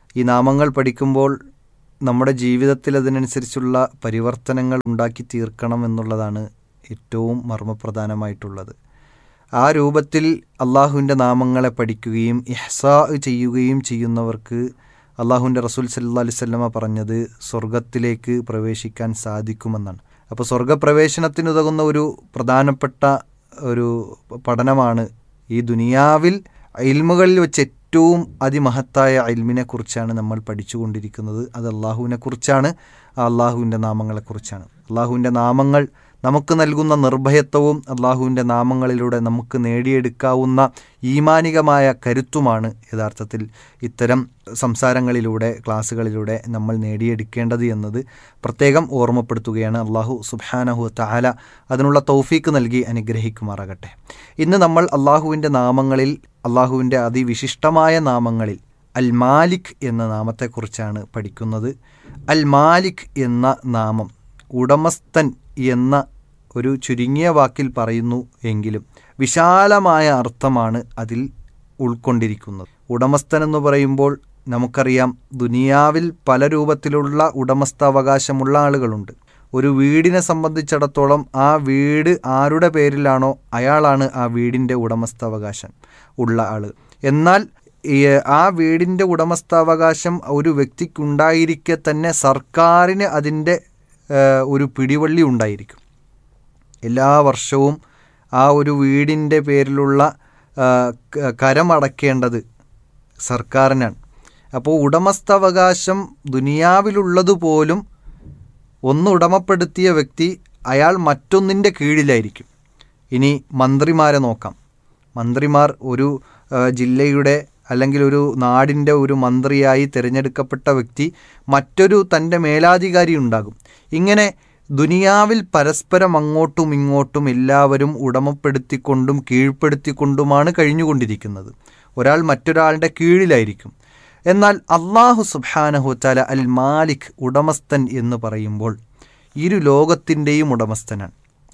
ഈ നാമങ്ങൾ പഠിക്കുമ്പോൾ നമ്മുടെ ജീവിതത്തിൽ അതിനനുസരിച്ചുള്ള പരിവർത്തനങ്ങൾ ഉണ്ടാക്കി തീർക്കണം എന്നുള്ളതാണ് ഏറ്റവും മർമ്മപ്രധാനമായിട്ടുള്ളത് ആ രൂപത്തിൽ അള്ളാഹുവിൻ്റെ നാമങ്ങളെ പഠിക്കുകയും ഇഹ്സാ ചെയ്യുകയും ചെയ്യുന്നവർക്ക് അള്ളാഹുവിൻ്റെ റസൂൽ സല്ലാ അലിസ്വല്ലമ പറഞ്ഞത് സ്വർഗത്തിലേക്ക് പ്രവേശിക്കാൻ സാധിക്കുമെന്നാണ് അപ്പോൾ സ്വർഗപ്രവേശനത്തിനുതകുന്ന ഒരു പ്രധാനപ്പെട്ട ഒരു പഠനമാണ് ഈ ദുനിയാവിൽ ഇൽമുകളിൽ വെച്ച് ഏറ്റവും അതിമഹത്തായ ഇൽമിനെ കുറിച്ചാണ് നമ്മൾ പഠിച്ചുകൊണ്ടിരിക്കുന്നത് അത് അള്ളാഹുവിനെ കുറിച്ചാണ് ആ അള്ളാഹുവിൻ്റെ നാമങ്ങളെക്കുറിച്ചാണ് അള്ളാഹുവിൻ്റെ നാമങ്ങൾ നമുക്ക് നൽകുന്ന നിർഭയത്വവും അള്ളാഹുവിൻ്റെ നാമങ്ങളിലൂടെ നമുക്ക് നേടിയെടുക്കാവുന്ന ഈമാനികമായ കരുത്തുമാണ് യഥാർത്ഥത്തിൽ ഇത്തരം സംസാരങ്ങളിലൂടെ ക്ലാസ്സുകളിലൂടെ നമ്മൾ നേടിയെടുക്കേണ്ടത് എന്നത് പ്രത്യേകം ഓർമ്മപ്പെടുത്തുകയാണ് അള്ളാഹു സുബാനഹു താല അതിനുള്ള തൗഫീക്ക് നൽകി അനുഗ്രഹിക്കുമാറാകട്ടെ ഇന്ന് നമ്മൾ അള്ളാഹുവിൻ്റെ നാമങ്ങളിൽ അള്ളാഹുവിൻ്റെ അതിവിശിഷ്ടമായ നാമങ്ങളിൽ അൽ മാലിക് എന്ന നാമത്തെക്കുറിച്ചാണ് പഠിക്കുന്നത് അൽ മാലിക് എന്ന നാമം ഉടമസ്ഥൻ എന്ന ഒരു ചുരുങ്ങിയ വാക്കിൽ പറയുന്നു എങ്കിലും വിശാലമായ അർത്ഥമാണ് അതിൽ ഉൾക്കൊണ്ടിരിക്കുന്നത് ഉടമസ്ഥൻ എന്ന് പറയുമ്പോൾ നമുക്കറിയാം ദുനിയാവിൽ പല രൂപത്തിലുള്ള ഉടമസ്ഥാവകാശമുള്ള ആളുകളുണ്ട് ഒരു വീടിനെ സംബന്ധിച്ചിടത്തോളം ആ വീട് ആരുടെ പേരിലാണോ അയാളാണ് ആ വീടിൻ്റെ ഉടമസ്ഥാവകാശം ഉള്ള ആൾ എന്നാൽ ആ വീടിൻ്റെ ഉടമസ്ഥാവകാശം ഒരു വ്യക്തിക്കുണ്ടായിരിക്കെ തന്നെ സർക്കാരിന് അതിൻ്റെ ഒരു പിടിവള്ളി ഉണ്ടായിരിക്കും എല്ലാ വർഷവും ആ ഒരു വീടിൻ്റെ പേരിലുള്ള കരമടക്കേണ്ടത് സർക്കാരിനാണ് അപ്പോൾ ഉടമസ്ഥാവകാശം ദുനിയാവിലുള്ളതുപോലും ഒന്ന് ഉടമപ്പെടുത്തിയ വ്യക്തി അയാൾ മറ്റൊന്നിൻ്റെ കീഴിലായിരിക്കും ഇനി മന്ത്രിമാരെ നോക്കാം മന്ത്രിമാർ ഒരു ജില്ലയുടെ അല്ലെങ്കിൽ ഒരു നാടിൻ്റെ ഒരു മന്ത്രിയായി തിരഞ്ഞെടുക്കപ്പെട്ട വ്യക്തി മറ്റൊരു തൻ്റെ മേലാധികാരി ഉണ്ടാകും ഇങ്ങനെ ദുനിയാവിൽ പരസ്പരം അങ്ങോട്ടും ഇങ്ങോട്ടും എല്ലാവരും ഉടമപ്പെടുത്തിക്കൊണ്ടും കീഴ്പ്പെടുത്തിക്കൊണ്ടുമാണ് കഴിഞ്ഞുകൊണ്ടിരിക്കുന്നത് ഒരാൾ മറ്റൊരാളുടെ കീഴിലായിരിക്കും എന്നാൽ അള്ളാഹു സുബാനഹു തല അൽ മാലിക് ഉടമസ്ഥൻ എന്ന് പറയുമ്പോൾ ഇരു ലോകത്തിൻ്റെയും ഉടമസ്ഥനാണ്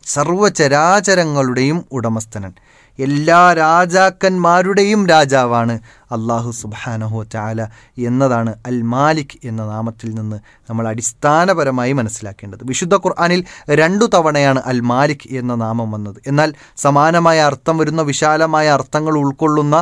സർവചരാചരങ്ങളുടെയും ഉടമസ്ഥനാണ് എല്ലാ രാജാക്കന്മാരുടെയും രാജാവാണ് അള്ളാഹു സുബാനഹു ചാല എന്നതാണ് അൽ മാലിക് എന്ന നാമത്തിൽ നിന്ന് നമ്മൾ അടിസ്ഥാനപരമായി മനസ്സിലാക്കേണ്ടത് വിശുദ്ധ ഖുർആാനിൽ രണ്ടു തവണയാണ് അൽ മാലിക് എന്ന നാമം വന്നത് എന്നാൽ സമാനമായ അർത്ഥം വരുന്ന വിശാലമായ അർത്ഥങ്ങൾ ഉൾക്കൊള്ളുന്ന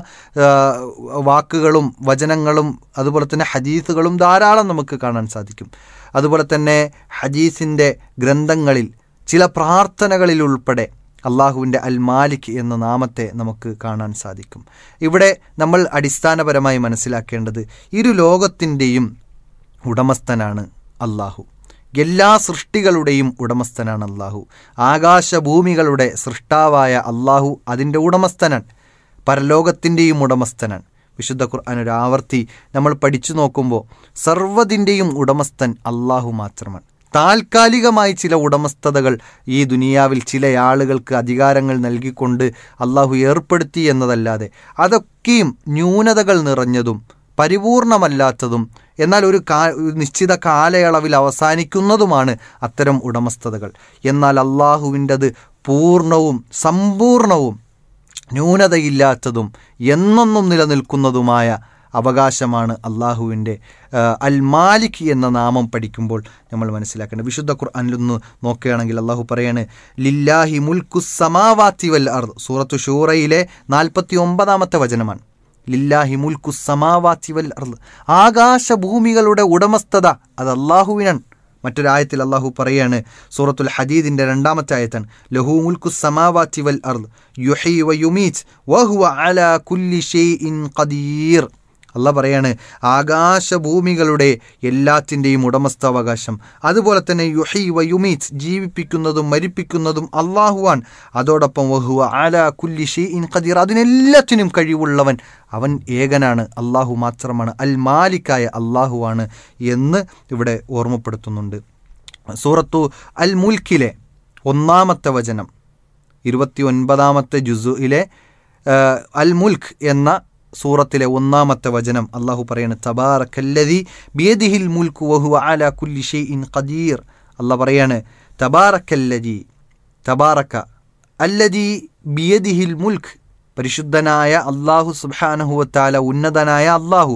വാക്കുകളും വചനങ്ങളും അതുപോലെ തന്നെ ഹദീസുകളും ധാരാളം നമുക്ക് കാണാൻ സാധിക്കും അതുപോലെ തന്നെ ഹദീസിൻ്റെ ഗ്രന്ഥങ്ങളിൽ ചില പ്രാർത്ഥനകളിൽ ഉൾപ്പെടെ അള്ളാഹുവിൻ്റെ അൽ മാലിക് എന്ന നാമത്തെ നമുക്ക് കാണാൻ സാധിക്കും ഇവിടെ നമ്മൾ അടിസ്ഥാനപരമായി മനസ്സിലാക്കേണ്ടത് ഇരു ലോകത്തിൻ്റെയും ഉടമസ്ഥനാണ് അള്ളാഹു എല്ലാ സൃഷ്ടികളുടെയും ഉടമസ്ഥനാണ് അള്ളാഹു ആകാശഭൂമികളുടെ സൃഷ്ടാവായ അള്ളാഹു അതിൻ്റെ ഉടമസ്ഥനാണ് പരലോകത്തിൻ്റെയും ഉടമസ്ഥനാണ് വിശുദ്ധ ഖുർആൻ ഒരു ആവർത്തി നമ്മൾ പഠിച്ചു നോക്കുമ്പോൾ സർവ്വതിൻ്റെയും ഉടമസ്ഥൻ അള്ളാഹു മാത്രമാണ് താൽക്കാലികമായി ചില ഉടമസ്ഥതകൾ ഈ ദുനിയാവിൽ ചില ആളുകൾക്ക് അധികാരങ്ങൾ നൽകിക്കൊണ്ട് അള്ളാഹു ഏർപ്പെടുത്തി എന്നതല്ലാതെ അതൊക്കെയും ന്യൂനതകൾ നിറഞ്ഞതും പരിപൂർണമല്ലാത്തതും എന്നാൽ ഒരു കാ നിശ്ചിത കാലയളവിൽ അവസാനിക്കുന്നതുമാണ് അത്തരം ഉടമസ്ഥതകൾ എന്നാൽ അള്ളാഹുവിൻ്റെത് പൂർണ്ണവും സമ്പൂർണവും ന്യൂനതയില്ലാത്തതും എന്നെന്നും നിലനിൽക്കുന്നതുമായ അവകാശമാണ് അള്ളാഹുവിൻ്റെ അൽ മാലിക് എന്ന നാമം പഠിക്കുമ്പോൾ നമ്മൾ മനസ്സിലാക്കേണ്ടത് വിശുദ്ധ ഖുർആാനിലൊന്ന് നോക്കുകയാണെങ്കിൽ അള്ളാഹു പറയാണ് ലില്ലാഹി മുൽക്കു സമാവാത്തി വൽ അർ സൂറത്തു ഷൂറയിലെ നാൽപ്പത്തി ഒമ്പതാമത്തെ വചനമാണ് ലില്ലാഹി മുൽക്കു സമാവാത്തി വൽ അർ ആകാശഭൂമികളുടെ ഉടമസ്ഥത അത് അള്ളാഹുവിനാണ് മറ്റൊരായത്തിൽ അള്ളാഹു പറയാണ് സൂറത്തുൽ ഹദീദിൻ്റെ രണ്ടാമത്തെ ആയത്താണ് ലഹു മുൽക്കു സമാവാത്തി വൽ അർദ് യുഹി വ യുമീറ്റ് വഹുവ അല കുല്ലി ഷെയ്ഇൻ ഖദീർ അല്ല പറയാണ് ആകാശഭൂമികളുടെ എല്ലാത്തിൻ്റെയും ഉടമസ്ഥാവകാശം അതുപോലെ തന്നെ യുഹി വ യുമീറ്റ് ജീവിപ്പിക്കുന്നതും മരിപ്പിക്കുന്നതും അള്ളാഹുവാൻ അതോടൊപ്പം വഹുവ ആല കുല്ലി ഷീ ഇൻ ഖദീർ അതിനെല്ലാത്തിനും കഴിവുള്ളവൻ അവൻ ഏകനാണ് അള്ളാഹു മാത്രമാണ് അൽ മാലിക്കായ അള്ളാഹുവാണ് എന്ന് ഇവിടെ ഓർമ്മപ്പെടുത്തുന്നുണ്ട് സൂറത്തു അൽ മുൽക്കിലെ ഒന്നാമത്തെ വചനം ഇരുപത്തി ഒൻപതാമത്തെ ജുസുയിലെ അൽ മുൽഖ് എന്ന സൂറത്തിലെ ഒന്നാമത്തെ വചനം അള്ളാഹു പറയാണ് തബാറക്കല്ലതി ബിയദിഹിൽ മുൽക്കു വഹുവ ആല കുല്ലി ഷെയ്ഇൻ ഖദീർ അള്ളാഹ് പറയാണ് തബാറക്കല്ലതി തബാറക്ക അല്ലതി ബിയദിഹിൽ മുൽഖ് പരിശുദ്ധനായ അള്ളാഹു സുബാനഹുവത്താല ഉന്നതനായ അള്ളാഹു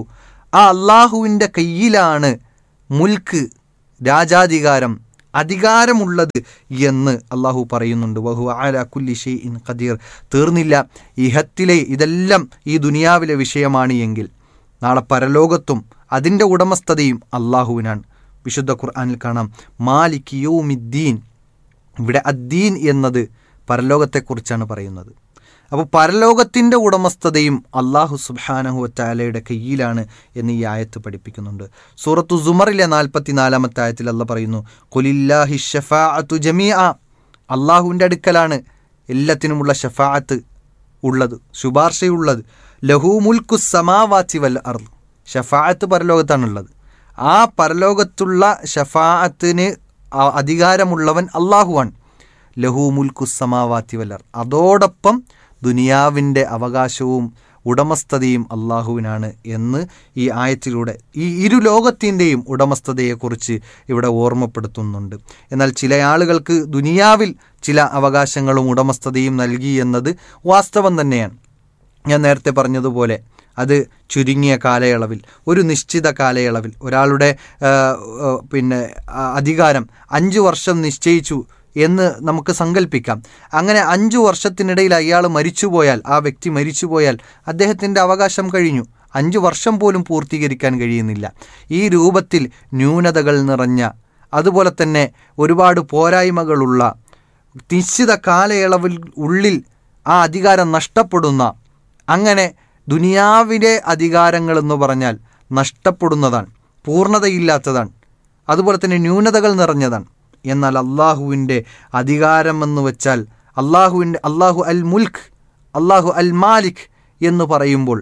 ആ അള്ളാഹുവിൻ്റെ കയ്യിലാണ് മുൽക്ക് രാജാധികാരം അധികാരമുള്ളത് എന്ന് അള്ളാഹു പറയുന്നുണ്ട് വഹു ആല കുല്ലി ഷെയ്ഇൻ ഖദീർ തീർന്നില്ല ഇഹത്തിലെ ഇതെല്ലാം ഈ ദുനിയാവിലെ വിഷയമാണ് എങ്കിൽ നാളെ പരലോകത്തും അതിൻ്റെ ഉടമസ്ഥതയും അള്ളാഹുവിനാണ് വിശുദ്ധ ഖുർആനിൽ കാണാം മാലിക് യൗമിദ്ദീൻ ഇവിടെ അദ്ദീൻ എന്നത് പരലോകത്തെക്കുറിച്ചാണ് പറയുന്നത് അപ്പോൾ പരലോകത്തിൻ്റെ ഉടമസ്ഥതയും അള്ളാഹു സുബാനഹു വറ്റാലയുടെ കയ്യിലാണ് എന്ന് ഈ ആയത്ത് പഠിപ്പിക്കുന്നുണ്ട് സൂറത്തു സുമറിലെ നാൽപ്പത്തിനാലാമത്തെ ആയത്തിൽ അല്ല പറയുന്നു കൊലില്ലാഹി ഷഫാഅത്തു ജമീ ആ അള്ളാഹുവിൻ്റെ അടുക്കലാണ് എല്ലാത്തിനുമുള്ള ഷഫാഅത്ത് ഉള്ളത് ശുപാർശയുള്ളത് ലഹു മുൽക്കു സമാവാച്ചി വൽ അർ ഷഫാഅത്ത് പരലോകത്താണുള്ളത് ആ പരലോകത്തുള്ള ഷഫാഅത്തിന് ആ- അധികാരമുള്ളവൻ അള്ളാഹുവാണ് ലഹു മുൽക്കു സമാവാത്തി വല്ലർ അതോടൊപ്പം ദുനിയാവിൻ്റെ അവകാശവും ഉടമസ്ഥതയും അള്ളാഹുവിനാണ് എന്ന് ഈ ആയത്തിലൂടെ ഈ ഇരു ലോകത്തിൻ്റെയും ഉടമസ്ഥതയെക്കുറിച്ച് ഇവിടെ ഓർമ്മപ്പെടുത്തുന്നുണ്ട് എന്നാൽ ചില ആളുകൾക്ക് ദുനിയാവിൽ ചില അവകാശങ്ങളും ഉടമസ്ഥതയും നൽകി എന്നത് വാസ്തവം തന്നെയാണ് ഞാൻ നേരത്തെ പറഞ്ഞതുപോലെ അത് ചുരുങ്ങിയ കാലയളവിൽ ഒരു നിശ്ചിത കാലയളവിൽ ഒരാളുടെ ആ, ആ, പിന്നെ ആ, അധികാരം അഞ്ച് വർഷം നിശ്ചയിച്ചു എന്ന് നമുക്ക് സങ്കല്പിക്കാം അങ്ങനെ അഞ്ചു വർഷത്തിനിടയിൽ അയാൾ മരിച്ചുപോയാൽ ആ വ്യക്തി മരിച്ചുപോയാൽ അദ്ദേഹത്തിൻ്റെ അവകാശം കഴിഞ്ഞു അഞ്ചു വർഷം പോലും പൂർത്തീകരിക്കാൻ കഴിയുന്നില്ല ഈ രൂപത്തിൽ ന്യൂനതകൾ നിറഞ്ഞ അതുപോലെ തന്നെ ഒരുപാട് പോരായ്മകളുള്ള നിശ്ചിത കാലയളവിൽ ഉള്ളിൽ ആ അധികാരം നഷ്ടപ്പെടുന്ന അങ്ങനെ ദുനിയാവിലെ അധികാരങ്ങളെന്ന് പറഞ്ഞാൽ നഷ്ടപ്പെടുന്നതാണ് പൂർണ്ണതയില്ലാത്തതാണ് അതുപോലെ തന്നെ ന്യൂനതകൾ നിറഞ്ഞതാണ് എന്നാൽ അള്ളാഹുവിൻ്റെ അധികാരമെന്ന് വെച്ചാൽ അള്ളാഹുവിൻ്റെ അള്ളാഹു അൽ മുൽഖ് അള്ളാഹു അൽ മാലിക് എന്ന് പറയുമ്പോൾ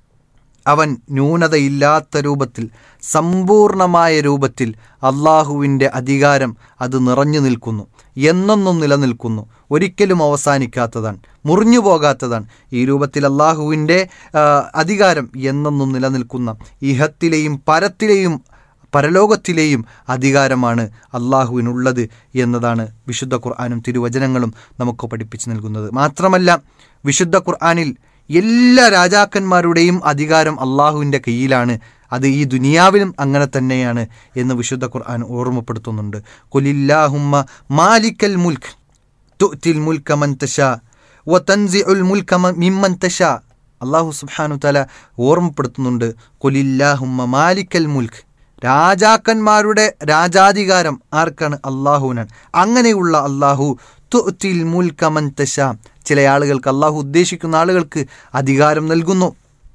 അവൻ ന്യൂനതയില്ലാത്ത രൂപത്തിൽ സമ്പൂർണമായ രൂപത്തിൽ അള്ളാഹുവിൻ്റെ അധികാരം അത് നിറഞ്ഞു നിൽക്കുന്നു എന്നെന്നും നിലനിൽക്കുന്നു ഒരിക്കലും അവസാനിക്കാത്തതാണ് മുറിഞ്ഞു പോകാത്തതാണ് ഈ രൂപത്തിൽ അള്ളാഹുവിൻ്റെ ആ, അധികാരം എന്നെന്നും നിലനിൽക്കുന്ന ഇഹത്തിലെയും പരത്തിലെയും പരലോകത്തിലെയും അധികാരമാണ് അള്ളാഹുവിനുള്ളത് എന്നതാണ് വിശുദ്ധ ഖുർആാനും തിരുവചനങ്ങളും നമുക്ക് പഠിപ്പിച്ചു നൽകുന്നത് മാത്രമല്ല വിശുദ്ധ ഖുർആാനിൽ എല്ലാ രാജാക്കന്മാരുടെയും അധികാരം അള്ളാഹുവിൻ്റെ കയ്യിലാണ് അത് ഈ ദുനിയാവിലും അങ്ങനെ തന്നെയാണ് എന്ന് വിശുദ്ധ ഖുർആൻ ഓർമ്മപ്പെടുത്തുന്നുണ്ട് കൊലില്ലാഹുമ്മ മാലിക്കൽ മുൽക്ക് തുഅ്തിൽ മുൽക്ക മൻ തശാ വതൻസിഉൽ മുൽക്ക മ- മിമ്മൻ തശാ അള്ളാഹു സുബ്ഹാനു തആല ഓർമ്മപ്പെടുത്തുന്നുണ്ട് കൊലില്ലാഹുമ്മ മാലിക്കൽ മുൽക്ക് രാജാക്കന്മാരുടെ രാജാധികാരം ആർക്കാണ് അള്ളാഹുവിനാണ് അങ്ങനെയുള്ള അള്ളാഹു തുഅ്തിൽ മുൽക്ക മൻ തശാ ചില ആളുകൾക്ക് അള്ളാഹു ഉദ്ദേശിക്കുന്ന ആളുകൾക്ക് അധികാരം നൽകുന്നു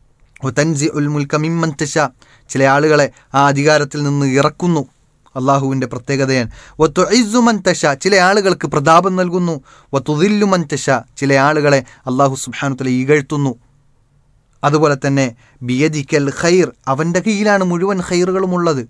തൻസി ഉൽ മുൽക്ക മിമ്മൻ തശ ചില ആളുകളെ ആ അധികാരത്തിൽ നിന്ന് ഇറക്കുന്നു അള്ളാഹുവിൻ്റെ പ്രത്യേകതയാണ് ഒത്തു ഇസുമൻ തശ ചില ആളുകൾക്ക് പ്രതാപം നൽകുന്നു ഒത്തുതില്ലുമൻ തശ ചില ആളുകളെ അള്ളാഹു സുബാനുത്തല ഇകഴ്ത്തുന്നു അതുപോലെ തന്നെ ബിയദിക്കൽ ഖൈർ അവൻ്റെ കയ്യിലാണ് മുഴുവൻ ഖൈറുകളും ഉള്ളത്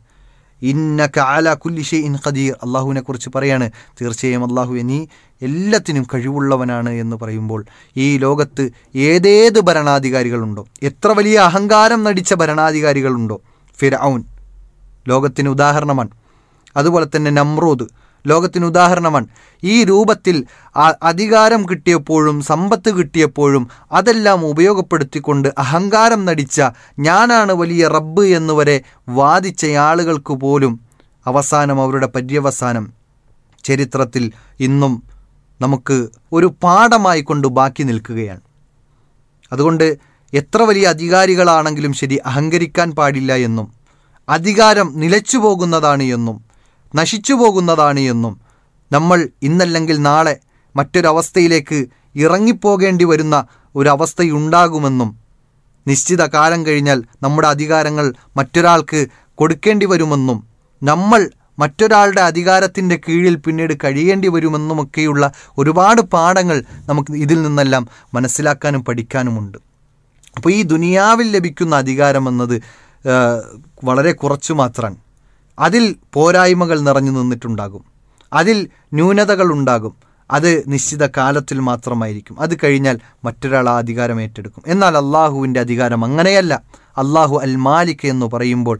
ഇന്നക ആല കുല്ലി ഷെയ്ഇൻ ഖദീർ അള്ളാഹുവിനെ കുറിച്ച് പറയാണ് തീർച്ചയായും അള്ളാഹു നീ എല്ലാത്തിനും കഴിവുള്ളവനാണ് എന്ന് പറയുമ്പോൾ ഈ ലോകത്ത് ഏതേത് ഭരണാധികാരികളുണ്ടോ എത്ര വലിയ അഹങ്കാരം നടിച്ച ഭരണാധികാരികളുണ്ടോ ഫിർഔൻ ലോകത്തിന് ഉദാഹരണമാണ് അതുപോലെ തന്നെ നമ്രൂദ് ലോകത്തിന് ഉദാഹരണമാണ് ഈ രൂപത്തിൽ ആ- അധികാരം കിട്ടിയപ്പോഴും സമ്പത്ത് കിട്ടിയപ്പോഴും അതെല്ലാം ഉപയോഗപ്പെടുത്തിക്കൊണ്ട് അഹങ്കാരം നടിച്ച ഞാനാണ് വലിയ റബ്ബ് എന്നുവരെ വാദിച്ച ആളുകൾക്ക് പോലും അവസാനം അവരുടെ പര്യവസാനം ചരിത്രത്തിൽ ഇന്നും നമുക്ക് ഒരു പാഠമായി കൊണ്ട് ബാക്കി നിൽക്കുകയാണ് അതുകൊണ്ട് എത്ര വലിയ അധികാരികളാണെങ്കിലും ശരി അഹങ്കരിക്കാൻ പാടില്ല എന്നും അധികാരം നിലച്ചു പോകുന്നതാണ് എന്നും നശിച്ചു പോകുന്നതാണ് എന്നും നമ്മൾ ഇന്നല്ലെങ്കിൽ നാളെ മറ്റൊരവസ്ഥയിലേക്ക് ഇറങ്ങിപ്പോകേണ്ടി വരുന്ന ഒരവസ്ഥയുണ്ടാകുമെന്നും നിശ്ചിത കാലം കഴിഞ്ഞാൽ നമ്മുടെ അധികാരങ്ങൾ മറ്റൊരാൾക്ക് കൊടുക്കേണ്ടി വരുമെന്നും നമ്മൾ മറ്റൊരാളുടെ അധികാരത്തിൻ്റെ കീഴിൽ പിന്നീട് കഴിയേണ്ടി വരുമെന്നുമൊക്കെയുള്ള ഒരുപാട് പാഠങ്ങൾ നമുക്ക് ഇതിൽ നിന്നെല്ലാം മനസ്സിലാക്കാനും പഠിക്കാനുമുണ്ട് അപ്പോൾ ഈ ദുനിയാവിൽ ലഭിക്കുന്ന അധികാരം എന്നത് ആ, വളരെ കുറച്ചു മാത്രമാണ് അതിൽ പോരായ്മകൾ നിറഞ്ഞു നിന്നിട്ടുണ്ടാകും അതിൽ ന്യൂനതകൾ ഉണ്ടാകും അത് നിശ്ചിത കാലത്തിൽ മാത്രമായിരിക്കും അത് കഴിഞ്ഞാൽ മറ്റൊരാൾ ആ അധികാരം ഏറ്റെടുക്കും എന്നാൽ അള്ളാഹുവിൻ്റെ അധികാരം അങ്ങനെയല്ല അള്ളാഹു അൽ മാലിക് എന്ന് പറയുമ്പോൾ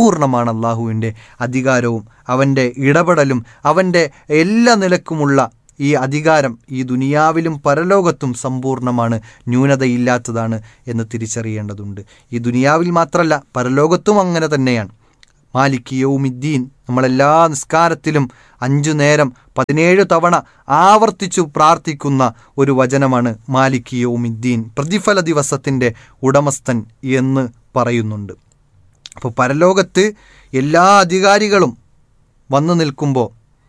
സമ്പൂർണ്ണമാണ് അള്ളാഹുവിൻ്റെ അധികാരവും അവൻ്റെ ഇടപെടലും അവൻ്റെ എല്ലാ നിലക്കുമുള്ള ഈ അധികാരം ഈ ദുനിയാവിലും പരലോകത്തും സമ്പൂർണ്ണമാണ് ന്യൂനതയില്ലാത്തതാണ് എന്ന് തിരിച്ചറിയേണ്ടതുണ്ട് ഈ ദുനിയാവിൽ മാത്രമല്ല പരലോകത്തും അങ്ങനെ തന്നെയാണ് മാലിക് യൗമിദ്ദീൻ നമ്മളെല്ലാ നിസ്കാരത്തിലും അഞ്ചു നേരം പതിനേഴ് തവണ ആവർത്തിച്ചു പ്രാർത്ഥിക്കുന്ന ഒരു വചനമാണ് മാലിക് യൗമിദ്ദീൻ പ്രതിഫല ദിവസത്തിൻ്റെ ഉടമസ്ഥൻ എന്ന് പറയുന്നുണ്ട് അപ്പോൾ പരലോകത്ത് എല്ലാ അധികാരികളും വന്നു നിൽക്കുമ്പോൾ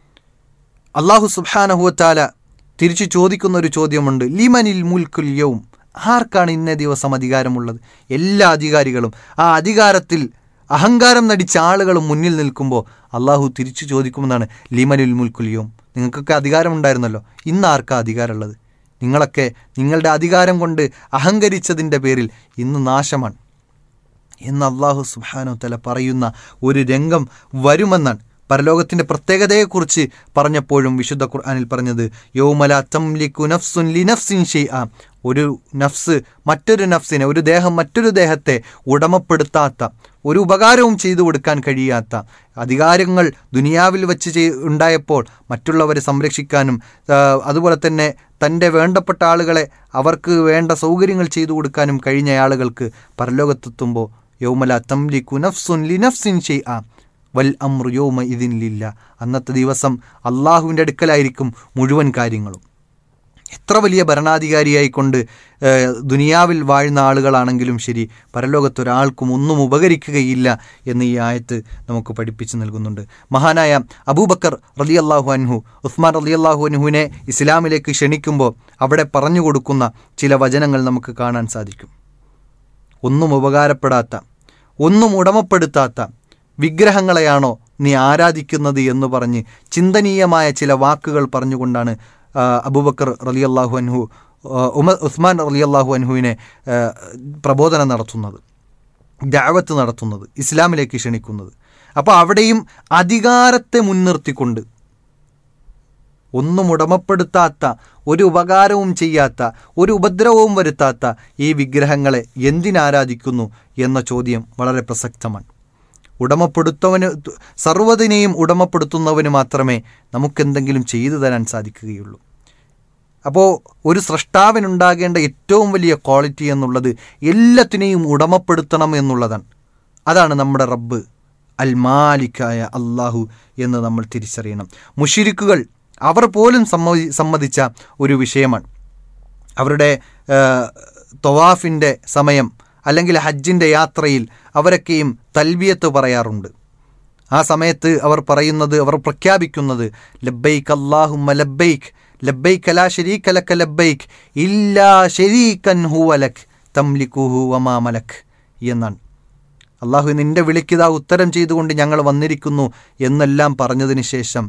അള്ളാഹു സുബാനഹുവത്താല തിരിച്ചു ചോദിക്കുന്ന ഒരു ചോദ്യമുണ്ട് ലിമനിൽ മുൽക്കുൽ യൗം ആർക്കാണ് ഇന്നേ ദിവസം അധികാരമുള്ളത് എല്ലാ അധികാരികളും ആ അധികാരത്തിൽ അഹങ്കാരം നടിച്ച ആളുകളും മുന്നിൽ നിൽക്കുമ്പോൾ അള്ളാഹു തിരിച്ചു ചോദിക്കുമെന്നാണ് ലിമനിൽ മുൽക്കുൽ യൗം നിങ്ങൾക്കൊക്കെ അധികാരമുണ്ടായിരുന്നല്ലോ ഇന്ന് ആർക്കാ അധികാരമുള്ളത് നിങ്ങളൊക്കെ നിങ്ങളുടെ അധികാരം കൊണ്ട് അഹങ്കരിച്ചതിൻ്റെ പേരിൽ ഇന്ന് നാശമാണ് എന്ന് അള്ളാഹു സുബാനോ തല പറയുന്ന ഒരു രംഗം വരുമെന്നാണ് പരലോകത്തിൻ്റെ പ്രത്യേകതയെക്കുറിച്ച് പറഞ്ഞപ്പോഴും വിശുദ്ധ ഖുർആനിൽ പറഞ്ഞത് യൗമല തംലിക്കു നഫ്സുൻ ലി നഫ്സിൻ ഷെയ്അ ഒരു നഫ്സ് മറ്റൊരു നഫ്സിനെ ഒരു ദേഹം മറ്റൊരു ദേഹത്തെ ഉടമപ്പെടുത്താത്ത ഒരു ഉപകാരവും ചെയ്തു കൊടുക്കാൻ കഴിയാത്ത അധികാരങ്ങൾ ദുനിയാവിൽ വെച്ച് ചെയ് ഉണ്ടായപ്പോൾ മറ്റുള്ളവരെ സംരക്ഷിക്കാനും ആ, അതുപോലെ തന്നെ തൻ്റെ വേണ്ടപ്പെട്ട ആളുകളെ അവർക്ക് വേണ്ട സൗകര്യങ്ങൾ ചെയ്തു കൊടുക്കാനും കഴിഞ്ഞ ആളുകൾക്ക് പരലോകത്തെത്തുമ്പോൾ യൗമല തംലിക്കു നഫ്സുൻ ലി നഫ്സിൻ ഷെയ്അ വൽ അമ്രു യോമ ഇതിനില്ല അന്നത്തെ ദിവസം അള്ളാഹുവിൻ്റെ അടുക്കലായിരിക്കും മുഴുവൻ കാര്യങ്ങളും എത്ര വലിയ ഭരണാധികാരിയായിക്കൊണ്ട് ഏഹ്, ദുനിയാവിൽ വാഴുന്ന ആളുകളാണെങ്കിലും ശരി പരലോകത്ത് ഒരാൾക്കും ഒന്നും ഉപകരിക്കുകയില്ല എന്ന് ഈ ആയത്ത് നമുക്ക് പഠിപ്പിച്ചു നൽകുന്നുണ്ട് മഹാനായ അബൂബക്കർ റലി അള്ളാഹു അൻഹു ഉസ്മാൻ റലി അള്ളാഹു അൻഹുവിനെ ഇസ്ലാമിലേക്ക് ക്ഷണിക്കുമ്പോൾ അവിടെ പറഞ്ഞു കൊടുക്കുന്ന ചില വചനങ്ങൾ നമുക്ക് കാണാൻ സാധിക്കും ഒന്നും ഉപകാരപ്പെടാത്ത ഒന്നും ഉടമപ്പെടുത്താത്ത വിഗ്രഹങ്ങളെയാണോ നീ ആരാധിക്കുന്നത് എന്ന് പറഞ്ഞ് ചിന്തനീയമായ ചില വാക്കുകൾ പറഞ്ഞുകൊണ്ടാണ് ആ, അബൂബക്കർ റലിയല്ലാഹു അൻഹു ആ, ഉമ ഉസ്മാൻ റലിയല്ലാഹു അൻഹുവിനെ ആ, പ്രബോധനം നടത്തുന്നത് ദാവത്ത് നടത്തുന്നത് ഇസ്ലാമിലേക്ക് ക്ഷണിക്കുന്നത് അപ്പോൾ അവിടെയും അധികാരത്തെ മുൻനിർത്തിക്കൊണ്ട് ഒന്നും ഉടമപ്പെടുത്താത്ത ഒരു ഉപകാരവും ചെയ്യാത്ത ഒരു ഉപദ്രവവും വരുത്താത്ത ഈ വിഗ്രഹങ്ങളെ എന്തിനാരാധിക്കുന്നു എന്ന ചോദ്യം വളരെ പ്രസക്തമാണ് ഉടമപ്പെടുത്തവന് സർവ്വതിനെയും ഉടമപ്പെടുത്തുന്നവന് മാത്രമേ നമുക്കെന്തെങ്കിലും ചെയ്തു തരാൻ സാധിക്കുകയുള്ളൂ അപ്പോൾ ഒരു സ്രഷ്ടാവിനുണ്ടാകേണ്ട ഏറ്റവും വലിയ ക്വാളിറ്റി എന്നുള്ളത് എല്ലാത്തിനെയും ഉടമപ്പെടുത്തണം എന്നുള്ളതാണ് അതാണ് നമ്മുടെ റബ്ബ് അൽ മാലിക്കായ അള്ളാഹു എന്ന് നമ്മൾ തിരിച്ചറിയണം മുഷിരിക്കുകൾ അവർ പോലും സമ്മതി സമ്മതിച്ച ഒരു വിഷയമാണ് അവരുടെ തൊവാഫിൻ്റെ സമയം അല്ലെങ്കിൽ ഹജ്ജിൻ്റെ യാത്രയിൽ അവരൊക്കെയും തൽബിയത്ത് പറയാറുണ്ട് ആ സമയത്ത് അവർ പറയുന്നത് അവർ പ്രഖ്യാപിക്കുന്നത് ലബ്ബൈക്ക് അല്ലാഹുമ്മ ലബ്ബൈക്ക് ലബ്ബൈക്ക് ലാ ശരീക ലക ലബ്ബൈക്ക് ഇല്ലാ ശരീകൻ ഹുവലക് തംലിക്കുഹു വമാ മലക് എന്നാണ് അള്ളാഹു നിന്റെ വിളിക്കിതാ ഉത്തരം ചെയ്തുകൊണ്ട് ഞങ്ങൾ വന്നിരിക്കുന്നു എന്നെല്ലാം പറഞ്ഞതിന് ശേഷം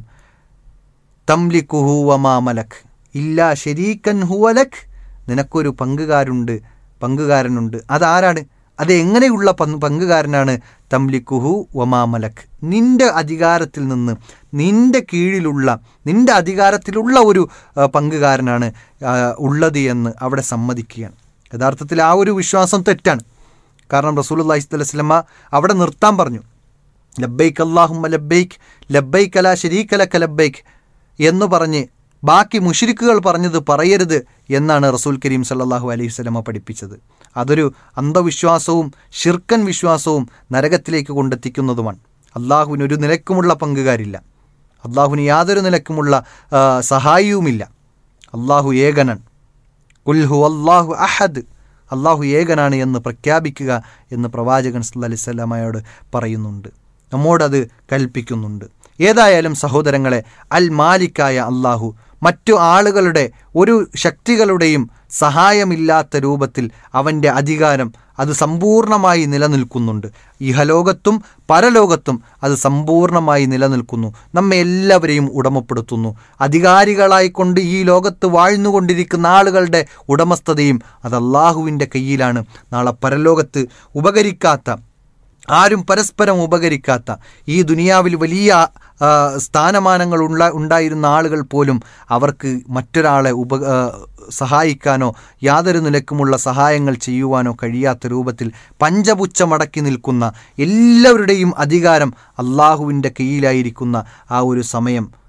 തംലിക്കുഹു വമാ മലക് ഇല്ലാ ശരീക്കൻ ഹുവലക് നിനക്കൊരു പങ്കുകാരുണ്ട് പങ്കുകാരനുണ്ട് അതാരാണ് അത് എങ്ങനെയുള്ള പങ്ക് പങ്കുകാരനാണ് തംലിക്കുഹു വമാ മലക് നിന്റെ അധികാരത്തിൽ നിന്ന് നിന്റെ കീഴിലുള്ള നിന്റെ അധികാരത്തിലുള്ള ഒരു ആ, പങ്കുകാരനാണ് ആ, ഉള്ളത് എന്ന് അവിടെ സമ്മതിക്കുകയാണ് യഥാർത്ഥത്തിൽ ആ ഒരു വിശ്വാസം തെറ്റാണ് കാരണം റസൂൽ അള്ളാഹി സ്വലമ അവിടെ നിർത്താൻ പറഞ്ഞു ലബ്ബൈക്ക് അള്ളാഹുമ്മ ലബ്ബൈക്ക് ലബ്ബൈക്ക് അല ശരീക്കലക്ക ലബ്ബൈക്ക് എന്ന് പറഞ്ഞ് ബാക്കി മുഷിരിക്കുകൾ പറഞ്ഞത് പറയരുത് എന്നാണ് റസൂൽ കരീം സല്ലല്ലാഹു അലൈഹി വസല്ലമ പഠിപ്പിച്ചത് അതൊരു അന്ധവിശ്വാസവും ഷിർക്കൻ വിശ്വാസവും നരകത്തിലേക്ക് കൊണ്ടെത്തിക്കുന്നതുമാണ് അള്ളാഹുവിന് ഒരു നിലക്കുമുള്ള പങ്കുകാരില്ല അള്ളാഹുവിന് യാതൊരു നിലക്കുമുള്ള ആ, സഹായിയുമില്ല അള്ളാഹു ഏകനൻ കുൽഹു അള്ളാഹു അഹദ് അള്ളാഹു ഏകനാണ് എന്ന് പ്രഖ്യാപിക്കുക എന്ന് പ്രവാചകൻ സല്ല അലൈഹി സ്വലാമയോട് പറയുന്നുണ്ട് നമ്മോടത് കൽപ്പിക്കുന്നുണ്ട് ഏതായാലും സഹോദരങ്ങളെ അൽ മാലിക്കായ അള്ളാഹു മറ്റു ആളുകളുടെ ഒരു ശക്തികളുടെയും സഹായമില്ലാത്ത രൂപത്തിൽ അവൻ്റെ അധികാരം അത് സമ്പൂർണമായി നിലനിൽക്കുന്നുണ്ട് ഇഹലോകത്തും പരലോകത്തും അത് സമ്പൂർണമായി നിലനിൽക്കുന്നു നമ്മെ എല്ലാവരെയും ഉടമപ്പെടുത്തുന്നു അധികാരികളായിക്കൊണ്ട് ഈ ലോകത്ത് വാഴ്ന്നുകൊണ്ടിരിക്കുന്ന ആളുകളുടെ ഉടമസ്ഥതയും അത് അള്ളാഹുവിൻ്റെ കയ്യിലാണ് നാളെ പരലോകത്ത് ഉപകരിക്കാത്ത ആരും പരസ്പരം ഉപകരിക്കാത്ത ഈ ദുനിയാവിൽ വലിയ ആ, സ്ഥാനമാനങ്ങൾ ഉള്ള ഉണ്ടായിരുന്ന ആളുകൾ പോലും അവർക്ക് മറ്റൊരാളെ ഉപ ആ, സഹായിക്കാനോ യാതൊരു നിലക്കുമുള്ള സഹായങ്ങൾ ചെയ്യുവാനോ കഴിയാത്ത രൂപത്തിൽ പഞ്ചപുച്ഛമടക്കി നിൽക്കുന്ന എല്ലാവരുടെയും അധികാരം അള്ളാഹുവിൻ്റെ കയ്യിലായിരിക്കുന്ന ആ ഒരു സമയം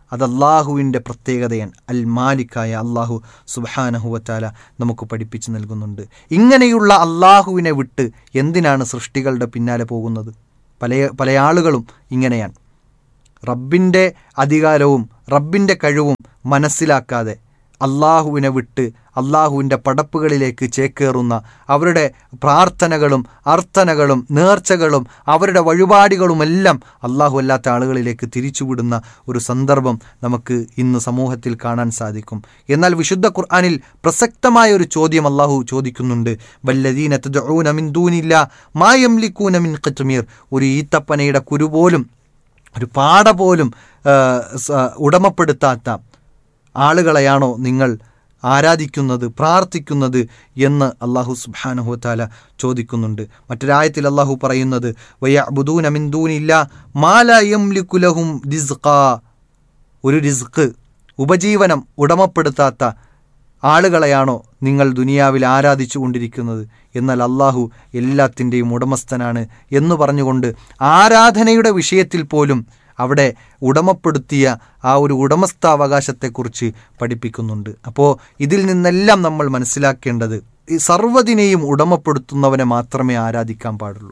അത് അള്ളാഹുവിൻ്റെ പ്രത്യേകതയാണ് അൽ മാലിക്കായ അള്ളാഹു സുബാനഹുവറ്റാല നമുക്ക് പഠിപ്പിച്ചു നൽകുന്നുണ്ട് ഇങ്ങനെയുള്ള അള്ളാഹുവിനെ വിട്ട് എന്തിനാണ് സൃഷ്ടികളുടെ പിന്നാലെ പോകുന്നത് പല പല ആളുകളും ഇങ്ങനെയാണ് റബ്ബിൻ്റെ അധികാരവും റബ്ബിൻ്റെ കഴിവും മനസ്സിലാക്കാതെ അള്ളാഹുവിനെ വിട്ട് അള്ളാഹുവിൻ്റെ പടപ്പുകളിലേക്ക് ചേക്കേറുന്ന അവരുടെ പ്രാർത്ഥനകളും അർത്ഥനകളും നേർച്ചകളും അവരുടെ വഴിപാടുകളുമെല്ലാം അള്ളാഹു അല്ലാത്ത ആളുകളിലേക്ക് തിരിച്ചുവിടുന്ന ഒരു സന്ദർഭം നമുക്ക് ഇന്ന് സമൂഹത്തിൽ കാണാൻ സാധിക്കും എന്നാൽ വിശുദ്ധ ഖുർആാനിൽ പ്രസക്തമായ ഒരു ചോദ്യം അള്ളാഹു ചോദിക്കുന്നുണ്ട് വല്ലദീന തദ്ഊന മിൻ ദൂനില്ല മായംലിക്കൂന മിൻ ഖത്മീർ ഒരു ഈത്തപ്പനയുടെ കുരു പോലും ഒരു പാട പോലും ആ, സ- ഉടമപ്പെടുത്താത്ത ആളുകളെയാണോ നിങ്ങൾ ആരാധിക്കുന്നത് പ്രാർത്ഥിക്കുന്നത് എന്ന് അള്ളാഹു സുബ്ഹാനഹു താല ചോദിക്കുന്നുണ്ട് മറ്റൊരായത്തിൽ അള്ളാഹു പറയുന്നത് വയ്യബുദൂന മിന്ദൂനില്ല മാലയം റിസ്ഖാ ഒരു റിസ്ക് ഉപജീവനം ഉടമപ്പെടുത്താത്ത ആളുകളെയാണോ നിങ്ങൾ ദുനിയാവിൽ ആരാധിച്ചു കൊണ്ടിരിക്കുന്നത് എന്നാൽ അള്ളാഹു എല്ലാത്തിൻ്റെയും ഉടമസ്ഥനാണ് എന്ന് പറഞ്ഞുകൊണ്ട് ആരാധനയുടെ വിഷയത്തിൽ പോലും അവിടെ ഉടമപ്പെടുത്തിയ ആ ഒരു ഉടമസ്ഥാവകാശത്തെക്കുറിച്ച് പഠിപ്പിക്കുന്നുണ്ട് അപ്പോൾ ഇതിൽ നിന്നെല്ലാം നമ്മൾ മനസ്സിലാക്കേണ്ടത് ഈ സർവ്വതിനെയും ഉടമപ്പെടുത്തുന്നവനെ മാത്രമേ ആരാധിക്കാൻ പാടുള്ളൂ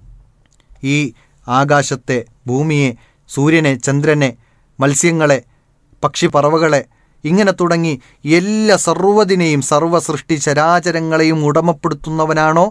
ഈ ആകാശത്തെ ഭൂമിയെ സൂര്യനെ ചന്ദ്രനെ മത്സ്യങ്ങളെ പക്ഷിപ്പറവകളെ ഇങ്ങനെ തുടങ്ങി എല്ലാ സർവ്വതിനെയും സർവ്വ സൃഷ്ടി ചരാചരങ്ങളെയും ഉടമപ്പെടുത്തുന്നവനാണോ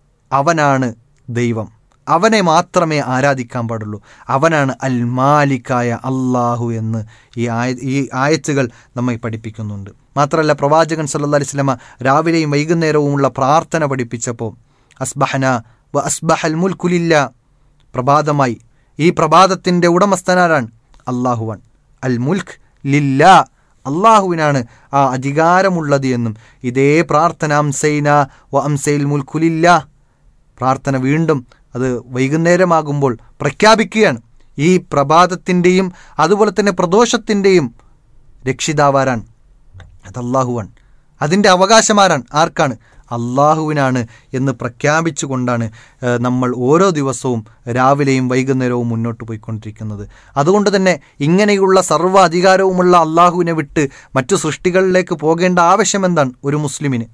അവനാണ് ദൈവം അവനെ മാത്രമേ ആരാധിക്കാൻ പാടുള്ളൂ അവനാണ് അൽ മാലിക്കായ അള്ളാഹു എന്ന് ഈ ആയ ഈ ആയത്തുകൾ നമ്മെ പഠിപ്പിക്കുന്നുണ്ട് മാത്രമല്ല പ്രവാചകൻ സല്ലല്ലാഹു അലൈഹി വസല്ലമ രാവിലെയും വൈകുന്നേരവുമുള്ള പ്രാർത്ഥന പഠിപ്പിച്ചപ്പോൾ അസ്ബഹന വ അസ്ബഹൽ മുൽക്കുലില്ല പ്രഭാതമായി ഈ പ്രഭാതത്തിൻ്റെ ഉടമസ്ഥനാരാണ് അള്ളാഹുവാൻ അൽ മുൽഖ് ലില്ല അള്ളാഹുവിനാണ് ആ അധികാരമുള്ളത് എന്നും ഇതേ പ്രാർത്ഥന അംസൈന വ അംസൈൽ മുൽക്കുലില്ല പ്രാർത്ഥന വീണ്ടും അത് വൈകുന്നേരമാകുമ്പോൾ പ്രഖ്യാപിക്കുകയാണ് ഈ പ്രഭാതത്തിൻ്റെയും അതുപോലെ തന്നെ പ്രദോഷത്തിൻ്റെയും രക്ഷിതാവാരാൻ അത് അള്ളാഹുവാൻ അതിൻ്റെ അവകാശമാരാണ് ആർക്കാണ് അള്ളാഹുവിനാണ് എന്ന് പ്രഖ്യാപിച്ചുകൊണ്ടാണ് ഏഹ്, നമ്മൾ ഓരോ ദിവസവും രാവിലെയും വൈകുന്നേരവും മുന്നോട്ട് പോയിക്കൊണ്ടിരിക്കുന്നത് അതുകൊണ്ട് തന്നെ ഇങ്ങനെയുള്ള സർവ്വ അധികാരവുമുള്ള അള്ളാഹുവിനെ വിട്ട് മറ്റു സൃഷ്ടികളിലേക്ക് പോകേണ്ട ആവശ്യം എന്താണ് ഒരു മുസ്ലിമിന്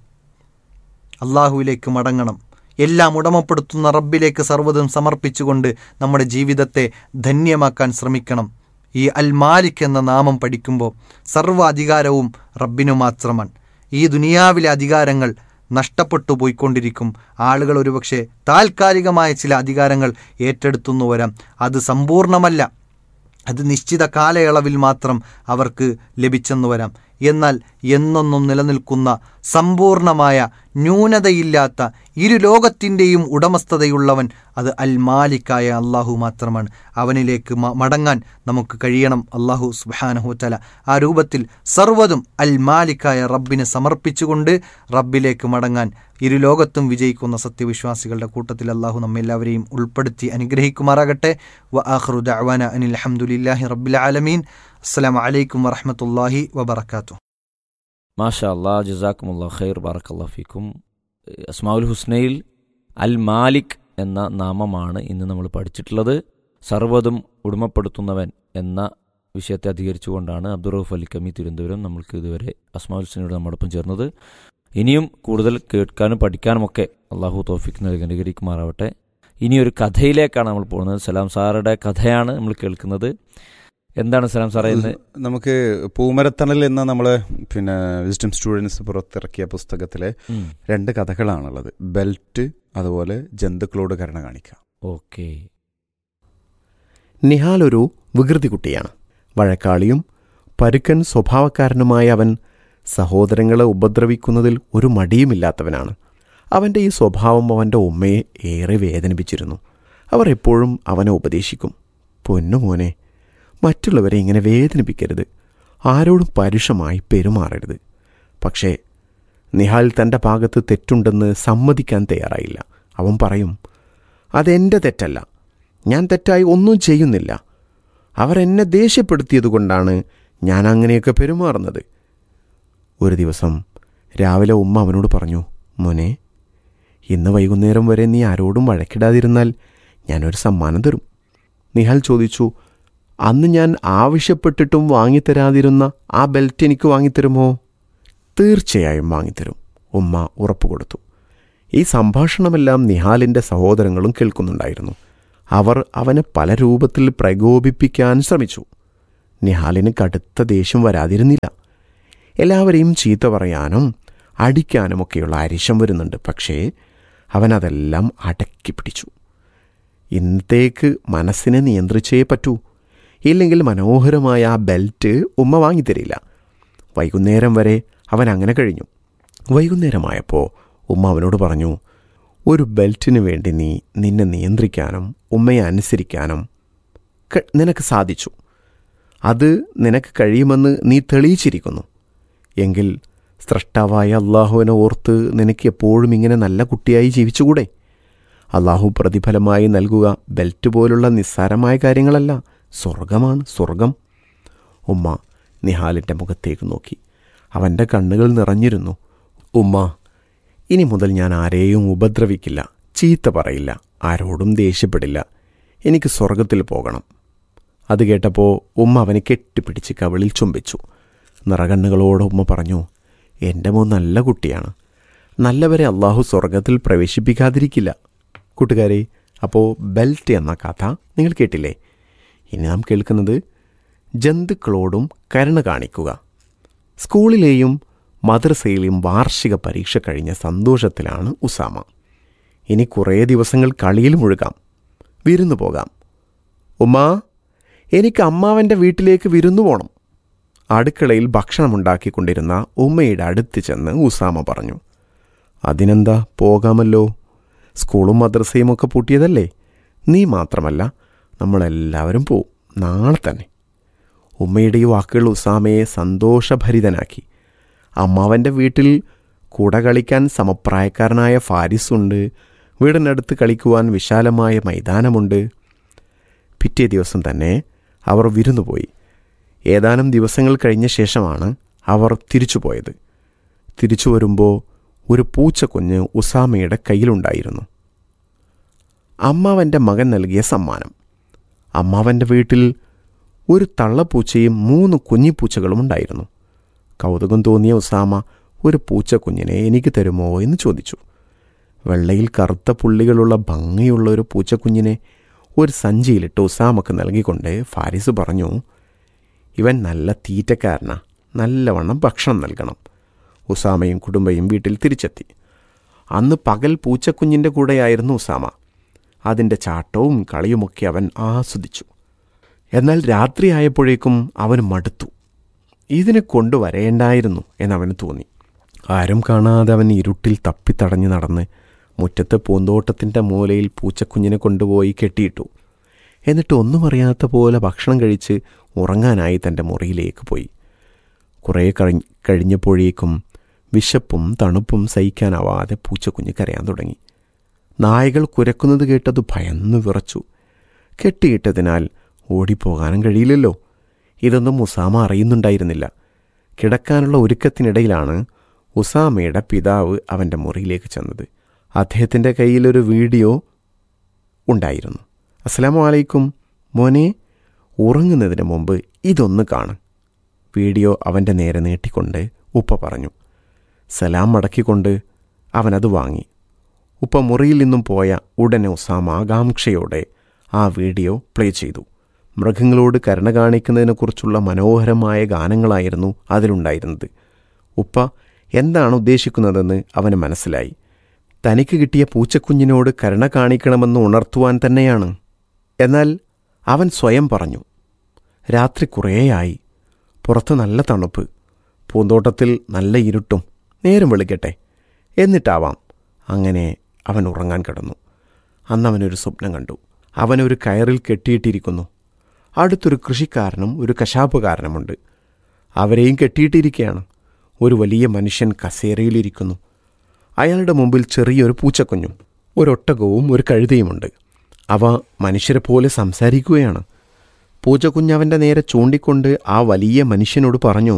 അള്ളാഹുവിലേക്ക് മടങ്ങണം എല്ലാം ഉടമപ്പെടുത്തുന്ന റബ്ബിലേക്ക് സർവ്വതും സമർപ്പിച്ചുകൊണ്ട് നമ്മുടെ ജീവിതത്തെ ധന്യമാക്കാൻ ശ്രമിക്കണം ഈ അൽ മാലിക് എന്ന നാമം പഠിക്കുമ്പോൾ സർവ്വ അധികാരവും റബ്ബിനു മാത്രമാണ് ഈ ദുനിയാവിലെ അധികാരങ്ങൾ നഷ്ടപ്പെട്ടു പോയിക്കൊണ്ടിരിക്കും ആളുകൾ ഒരുപക്ഷെ താൽക്കാലികമായ ചില അധികാരങ്ങൾ ഏറ്റെടുത്തുന്നു വരാം അത് സമ്പൂർണ്ണമല്ല അത് നിശ്ചിത കാലയളവിൽ മാത്രം അവർക്ക് ലഭിച്ചെന്ന് വരാം എന്നാൽ എന്നൊന്നും നിലനിൽക്കുന്ന സമ്പൂർണമായ ന്യൂനതയില്ലാത്ത ഇരു ലോകത്തിൻ്റെയും ഉടമസ്ഥതയുള്ളവൻ അത് അൽ മാലിക്കായ അള്ളാഹു മാത്രമാണ് അവനിലേക്ക് മ- മടങ്ങാൻ നമുക്ക് കഴിയണം അള്ളാഹു സുബാനഹുത്തല ആ രൂപത്തിൽ സർവ്വതും അൽ മാലിക്കായ റബ്ബിന് സമർപ്പിച്ചുകൊണ്ട് റബ്ബിലേക്ക് മടങ്ങാൻ ഇരു ലോകത്തും വിജയിക്കുന്ന സത്യവിശ്വാസികളുടെ കൂട്ടത്തിൽ അള്ളാഹു നമ്മെല്ലാവരെയും ഉൾപ്പെടുത്തി അനുഗ്രഹിക്കുമാറാകട്ടെ വ ആഖ്റു ദഅ്വാന അനിൽ അൽഹംദുലില്ലാഹി റബ്ബിൽ ആലമീൻ അസ്സലാമു അലൈക്കും വറഹ്മത്തുള്ളാഹി വബറകാതുഹു മാഷാ അല്ലാ ജസാക്കുമുല്ലാ ഖൈർ ബാറക്കല്ലാ ഫീക്കും അസ്മാഉൽ ഹുസ്നയിൽ അൽ മാലിക് എന്ന നാമമാണ് ഇന്ന് നമ്മൾ പഠിച്ചിട്ടുള്ളത് സർവ്വതും ഉടമപ്പെടുത്തുന്നവൻ എന്ന വിഷയത്തെ അധികരിച്ചുകൊണ്ടാണ് അബ്ദുറൌഫ് അലി കമി തിരുവനന്തപുരം നമ്മൾക്ക് ഇതുവരെ അസ്മാഉൽ ഹുസ്നയോട് നമ്മോടൊപ്പം ചേർന്നത് ഇനിയും കൂടുതൽ കേൾക്കാനും പഠിക്കാനുമൊക്കെ അള്ളാഹു തോഫിക്ക് നൽകി അനുഗ്രഹിക്കുമാറാവട്ടെ ഇനി ഒരു കഥയിലേക്കാണ് നമ്മൾ പോകുന്നത് സലാം സാറുടെ കഥയാണ് നമ്മൾ കേൾക്കുന്നത് എന്താണ് സലാം സാറേ ഇന്ന് നമുക്ക് പൂമരത്തണൽ എന്ന നമ്മൾ പിന്നെ വിസിറ്റം സ്റ്റുഡൻസ് പുറത്തിറക്കിയ പുസ്തകത്തിലെ ഉം. രണ്ട് കഥകളാണുള്ളത് ബെൽറ്റ് അതുപോലെ ജന്തുക്കളോട് കരുണ കാണിക്കുക ഓക്കെ നിഹാൽ ഒരു വികൃതി കുട്ടിയാണ് വഴക്കാളിയും പരുക്കൻ സ്വഭാവക്കാരനുമായ അവൻ സഹോദരങ്ങളെ ഉപദ്രവിക്കുന്നതിൽ ഒരു മടിയുമില്ലാത്തവനാണ് അവൻ്റെ ഈ സ്വഭാവം അവൻ്റെ ഉമ്മയെ ഏറെ വേദനിപ്പിച്ചിരുന്നു അവർ എപ്പോഴും അവനെ ഉപദേശിക്കും പൊന്നുമോനെ മറ്റുള്ളവരെ ഇങ്ങനെ വേദനിപ്പിക്കരുത് ആരോടും പരുഷമായി പെരുമാറരുത് പക്ഷേ നിഹാൽ തൻ്റെ ഭാഗത്ത് തെറ്റുണ്ടെന്ന് സമ്മതിക്കാൻ തയ്യാറായില്ല അവൻ പറയും അതെൻ്റെ തെറ്റല്ല ഞാൻ തെറ്റായി ഒന്നും ചെയ്യുന്നില്ല അവർ എന്നെ ദേഷ്യപ്പെടുത്തിയതുകൊണ്ടാണ് ഞാൻ അങ്ങനെയൊക്കെ പെരുമാറുന്നത് ഒരു ദിവസം രാവിലെ ഉമ്മ അവനോട് പറഞ്ഞു മോനെ ഇന്ന് വൈകുന്നേരം വരെ നീ ആരോടും വഴക്കിടാതിരുന്നാൽ ഞാനൊരു സമ്മാനം തരും നിഹാൽ ചോദിച്ചു അന്ന് ഞാൻ ആവശ്യപ്പെട്ടിട്ടും വാങ്ങിത്തരാതിരുന്ന ആ ബെൽറ്റ് എനിക്ക് വാങ്ങിത്തരുമോ തീർച്ചയായും വാങ്ങിത്തരും ഉമ്മ ഉറപ്പു കൊടുത്തു ഈ സംഭാഷണമെല്ലാം നിഹാലിൻ്റെ സഹോദരങ്ങളും കേൾക്കുന്നുണ്ടായിരുന്നു അവർ അവനെ പല രൂപത്തിൽ പ്രകോപിപ്പിക്കാൻ ശ്രമിച്ചു നിഹാലിന് കടുത്ത ദേഷ്യം വരാതിരുന്നില്ല എല്ലാവരെയും ചീത്ത പറയാനും അടിക്കാനുമൊക്കെയുള്ള അരിശം വരുന്നുണ്ട് പക്ഷേ അവനതെല്ലാം അടക്കി പിടിച്ചു ഇന്നത്തേക്ക് മനസ്സിനെ നിയന്ത്രിച്ചേ പറ്റൂ ഇല്ലെങ്കിൽ മനോഹരമായ ആ ബെൽറ്റ് ഉമ്മ വാങ്ങിത്തരില്ല വൈകുന്നേരം വരെ അവൻ അങ്ങനെ കഴിഞ്ഞു വൈകുന്നേരമായപ്പോൾ ഉമ്മ അവനോട് പറഞ്ഞു ഒരു ബെൽറ്റിന് വേണ്ടി നീ നിന്നെ നിയന്ത്രിക്കാനും ഉമ്മയെ അനുസരിക്കാനും ക- നിനക്ക് സാധിച്ചു അത് നിനക്ക് കഴിയുമെന്ന് നീ തെളിയിച്ചിരിക്കുന്നു എങ്കിൽ സ്രഷ്ടാവായ അള്ളാഹുവിനെ ഓർത്ത് നിനക്ക് എപ്പോഴും ഇങ്ങനെ നല്ല കുട്ടിയായി ജീവിച്ചുകൂടെ അള്ളാഹു പ്രതിഫലമായി നൽകുക ബെൽറ്റ് പോലുള്ള നിസ്സാരമായ കാര്യങ്ങളല്ല സ്വർഗമാണ് സ്വർഗം ഉമ്മ നിഹാലിൻ്റെ മുഖത്തേക്ക് നോക്കി അവൻ്റെ കണ്ണുകൾ നിറഞ്ഞിരുന്നു ഉമ്മ ഇനി മുതൽ ഞാൻ ആരെയും ഉപദ്രവിക്കില്ല ചീത്ത പറയില്ല ആരോടും ദേഷ്യപ്പെടില്ല എനിക്ക് സ്വർഗത്തിൽ പോകണം അത് കേട്ടപ്പോൾ ഉമ്മ അവനെ കെട്ടിപ്പിടിച്ച് കവിളിൽ ചുംബിച്ചു നിറകണ്ണുകളോട് ഉമ്മ പറഞ്ഞു എൻ്റെ മോൻ നല്ല കുട്ടിയാണ് നല്ലവരെ അള്ളാഹു സ്വർഗത്തിൽ പ്രവേശിപ്പിക്കാതിരിക്കില്ല കൂട്ടുകാരെ അപ്പോൾ ബെൽറ്റ് എന്ന കഥ നിങ്ങൾ കേട്ടില്ലേ ഇനി നാം കേൾക്കുന്നത് ജന്തുക്കളോടും കരുണ കാണിക്കുക സ്കൂളിലെയും മദ്രസയിലെയും വാർഷിക പരീക്ഷ കഴിഞ്ഞ സന്തോഷത്തിലാണ് ഉസാമ ഇനി കുറേ ദിവസങ്ങൾ കളിയിൽ മുഴുകാം വിരുന്നു പോകാം ഉമ്മാ എനിക്ക് അമ്മാവൻ്റെ വീട്ടിലേക്ക് വിരുന്നു പോകണം അടുക്കളയിൽ ഭക്ഷണമുണ്ടാക്കിക്കൊണ്ടിരുന്ന ഉമ്മയുടെ അടുത്ത് ചെന്ന് ഉസാമ പറഞ്ഞു അതിനെന്താ പോകാമല്ലോ സ്കൂളും മദ്രസയും ഒക്കെ പൂട്ടിയതല്ലേ നീ മാത്രമല്ല നമ്മളെല്ലാവരും പോവും നാളെ തന്നെ ഉമ്മയുടെ ഈ വാക്കുകൾ ഉസാമയെ സന്തോഷഭരിതനാക്കി അമ്മാവൻ്റെ വീട്ടിൽ കൂടെ കളിക്കാൻ സമപ്രായക്കാരനായ ഫാരിസുണ്ട് വീടിനടുത്ത് കളിക്കുവാൻ വിശാലമായ മൈതാനമുണ്ട് പിറ്റേ ദിവസം തന്നെ അവർ വിരുന്നുപോയി ഏതാനും ദിവസങ്ങൾ കഴിഞ്ഞ ശേഷമാണ് അവർ തിരിച്ചുപോയത് തിരിച്ചു വരുമ്പോൾ ഒരു പൂച്ചക്കുഞ്ഞ് ഉസാമയുടെ കയ്യിലുണ്ടായിരുന്നു അമ്മാവൻ്റെ മകൻ നൽകിയ സമ്മാനം അമ്മാവൻ്റെ വീട്ടിൽ ഒരു തള്ളപ്പൂച്ചയും മൂന്ന് കുഞ്ഞിപ്പൂച്ചകളും ഉണ്ടായിരുന്നു കൗതുകം തോന്നിയ ഉസാമ ഒരു പൂച്ചക്കുഞ്ഞിനെ എനിക്ക് തരുമോ എന്ന് ചോദിച്ചു വെള്ളയിൽ കറുത്ത പുള്ളികളുള്ള ഭംഗിയുള്ള ഒരു പൂച്ചക്കുഞ്ഞിനെ ഒരു സഞ്ചിയിലിട്ട് ഉസാമക്ക് നൽകിക്കൊണ്ട് ഫാരിസ് പറഞ്ഞു ഇവൻ നല്ല തീറ്റക്കാരനാ നല്ലവണ്ണം ഭക്ഷണം നൽകണം ഉസാമയും കുടുംബയും വീട്ടിൽ തിരിച്ചെത്തി അന്ന് പകൽ പൂച്ചക്കുഞ്ഞിൻ്റെ കൂടെയായിരുന്നു ഉസാമ അതിൻ്റെ ചാട്ടവും കളിയുമൊക്കെ അവൻ ആസ്വദിച്ചു എന്നാൽ രാത്രിയായപ്പോഴേക്കും അവൻ മടുത്തു ഇതിനെ കൊണ്ടുവരേണ്ടായിരുന്നു എന്നവന് തോന്നി ആരും കാണാതെ അവൻ ഇരുട്ടിൽ തപ്പിത്തടഞ്ഞു നടന്ന് മുറ്റത്തെ പൂന്തോട്ടത്തിൻ്റെ മൂലയിൽ പൂച്ചക്കുഞ്ഞിനെ കൊണ്ടുപോയി കെട്ടിയിട്ടു എന്നിട്ട് ഒന്നും അറിയാത്ത പോലെ ഭക്ഷണം കഴിച്ച് ഉറങ്ങാനായി തൻ്റെ മുറിയിലേക്ക് പോയി കുറേ കഴിഞ്ഞ് കഴിഞ്ഞപ്പോഴേക്കും വിശപ്പും തണുപ്പും സഹിക്കാനാവാതെ പൂച്ചക്കുഞ്ഞ് കരയാൻ തുടങ്ങി നായകൾ കുരക്കുന്നത് കേട്ടത് ഭയന്ന് വിറച്ചു കെട്ടിയിട്ടതിനാൽ ഓടിപ്പോകാനും കഴിയില്ലല്ലോ ഇതൊന്നും ഉസാമ അറിയുന്നുണ്ടായിരുന്നില്ല കിടക്കാനുള്ള ഒരുക്കത്തിനിടയിലാണ് ഉസാമയുടെ പിതാവ് അവൻ്റെ മുറിയിലേക്ക് ചെന്നത് അദ്ദേഹത്തിൻ്റെ കയ്യിലൊരു വീഡിയോ ഉണ്ടായിരുന്നു അസ്സലാമു അലൈക്കും മോനെ ഉറങ്ങുന്നതിന് മുമ്പ് ഇതൊന്ന് കാണ് വീഡിയോ അവൻ്റെ നേരെ നീട്ടിക്കൊണ്ട് ഉപ്പ പറഞ്ഞു സലാം മടക്കിക്കൊണ്ട് അവനത് വാങ്ങി ഉപ്പ മുറിയിൽ നിന്നും പോയ ഉടനെ ഉസാമ ആകാംക്ഷയോടെ ആ വീഡിയോ പ്ലേ ചെയ്തു മൃഗങ്ങളോട് കരുണ കാണിക്കുന്നതിനെക്കുറിച്ചുള്ള മനോഹരമായ ഗാനങ്ങളായിരുന്നു അതിലുണ്ടായിരുന്നത് ഉപ്പ എന്താണ് ഉദ്ദേശിക്കുന്നതെന്ന് അവന് മനസ്സിലായി തനിക്ക് കിട്ടിയ പൂച്ചക്കുഞ്ഞിനോട് കരുണ കാണിക്കണമെന്ന് ഉണർത്തുവാൻ തന്നെയാണ് എന്നാൽ അവൻ സ്വയം പറഞ്ഞു രാത്രി കുറേയായി പുറത്ത് നല്ല തണുപ്പ് പൂന്തോട്ടത്തിൽ നല്ല ഇരുട്ടും നേരം വെളുക്കട്ടെ എന്നിട്ടാവാം അങ്ങനെ അവൻ ഉറങ്ങാൻ കിടന്നു അന്ന് അവനൊരു സ്വപ്നം കണ്ടു അവനൊരു കയറിൽ കെട്ടിയിട്ടിരിക്കുന്നു അടുത്തൊരു കൃഷിക്കാരനും ഒരു കശാപ്പുകാരനുമുണ്ട് അവരെയും കെട്ടിയിട്ടിരിക്കുകയാണ് ഒരു വലിയ മനുഷ്യൻ കസേരയിലിരിക്കുന്നു അയാളുടെ മുമ്പിൽ ചെറിയൊരു പൂച്ചക്കുഞ്ഞും ഒരൊട്ടകവും ഒരു കഴുതയുമുണ്ട് അവ മനുഷ്യരെ പോലെ സംസാരിക്കുകയാണ് പൂച്ചക്കുഞ്ഞവൻ്റെ നേരെ ചൂണ്ടിക്കൊണ്ട് ആ വലിയ മനുഷ്യനോട് പറഞ്ഞു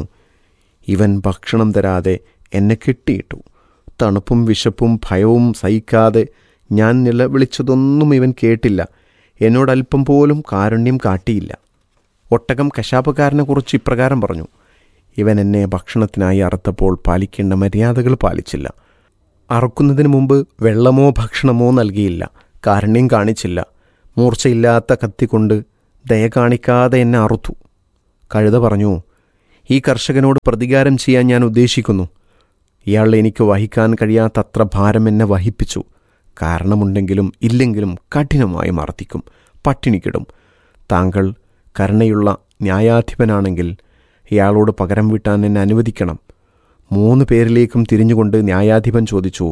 ഇവൻ ഭക്ഷണം തരാതെ എന്നെ കെട്ടിയിട്ടു തണുപ്പും വിശപ്പും ഭയവും സഹിക്കാതെ ഞാൻ നിലവിളിച്ചതൊന്നും ഇവൻ കേട്ടില്ല എന്നോടല്പം പോലും കാരുണ്യം കാട്ടിയില്ല ഒട്ടകം കശാപ്പുകാരനെക്കുറിച്ച് ഇപ്രകാരം പറഞ്ഞു ഇവൻ എന്നെ ഭക്ഷണത്തിനായി അറുത്തപ്പോൾ പാലിക്കേണ്ട മര്യാദകൾ പാലിച്ചില്ല അറുക്കുന്നതിന് മുമ്പ് വെള്ളമോ ഭക്ഷണമോ നൽകിയില്ല കാരുണ്യം കാണിച്ചില്ല മൂർച്ചയില്ലാത്ത കത്തി കൊണ്ട് ദയ കാണിക്കാതെ എന്നെ അറുത്തു കഴുത പറഞ്ഞു ഈ കർഷകനോട് പ്രതികാരം ചെയ്യാൻ ഞാൻ ഉദ്ദേശിക്കുന്നു ഇയാൾ എനിക്ക് വഹിക്കാൻ കഴിയാത്തത്ര ഭാരം എന്നെ വഹിപ്പിച്ചു കാരണമുണ്ടെങ്കിലും ഇല്ലെങ്കിലും കഠിനമായി മർദ്ദിക്കും പട്ടിണിക്കിടും താങ്കൾ കരുണയുള്ള ന്യായാധിപനാണെങ്കിൽ ഇയാളോട് പകരം വീട്ടാൻ എന്നെ അനുവദിക്കണം മൂന്ന് പേരിലേക്കും തിരിഞ്ഞുകൊണ്ട് ന്യായാധിപൻ ചോദിച്ചു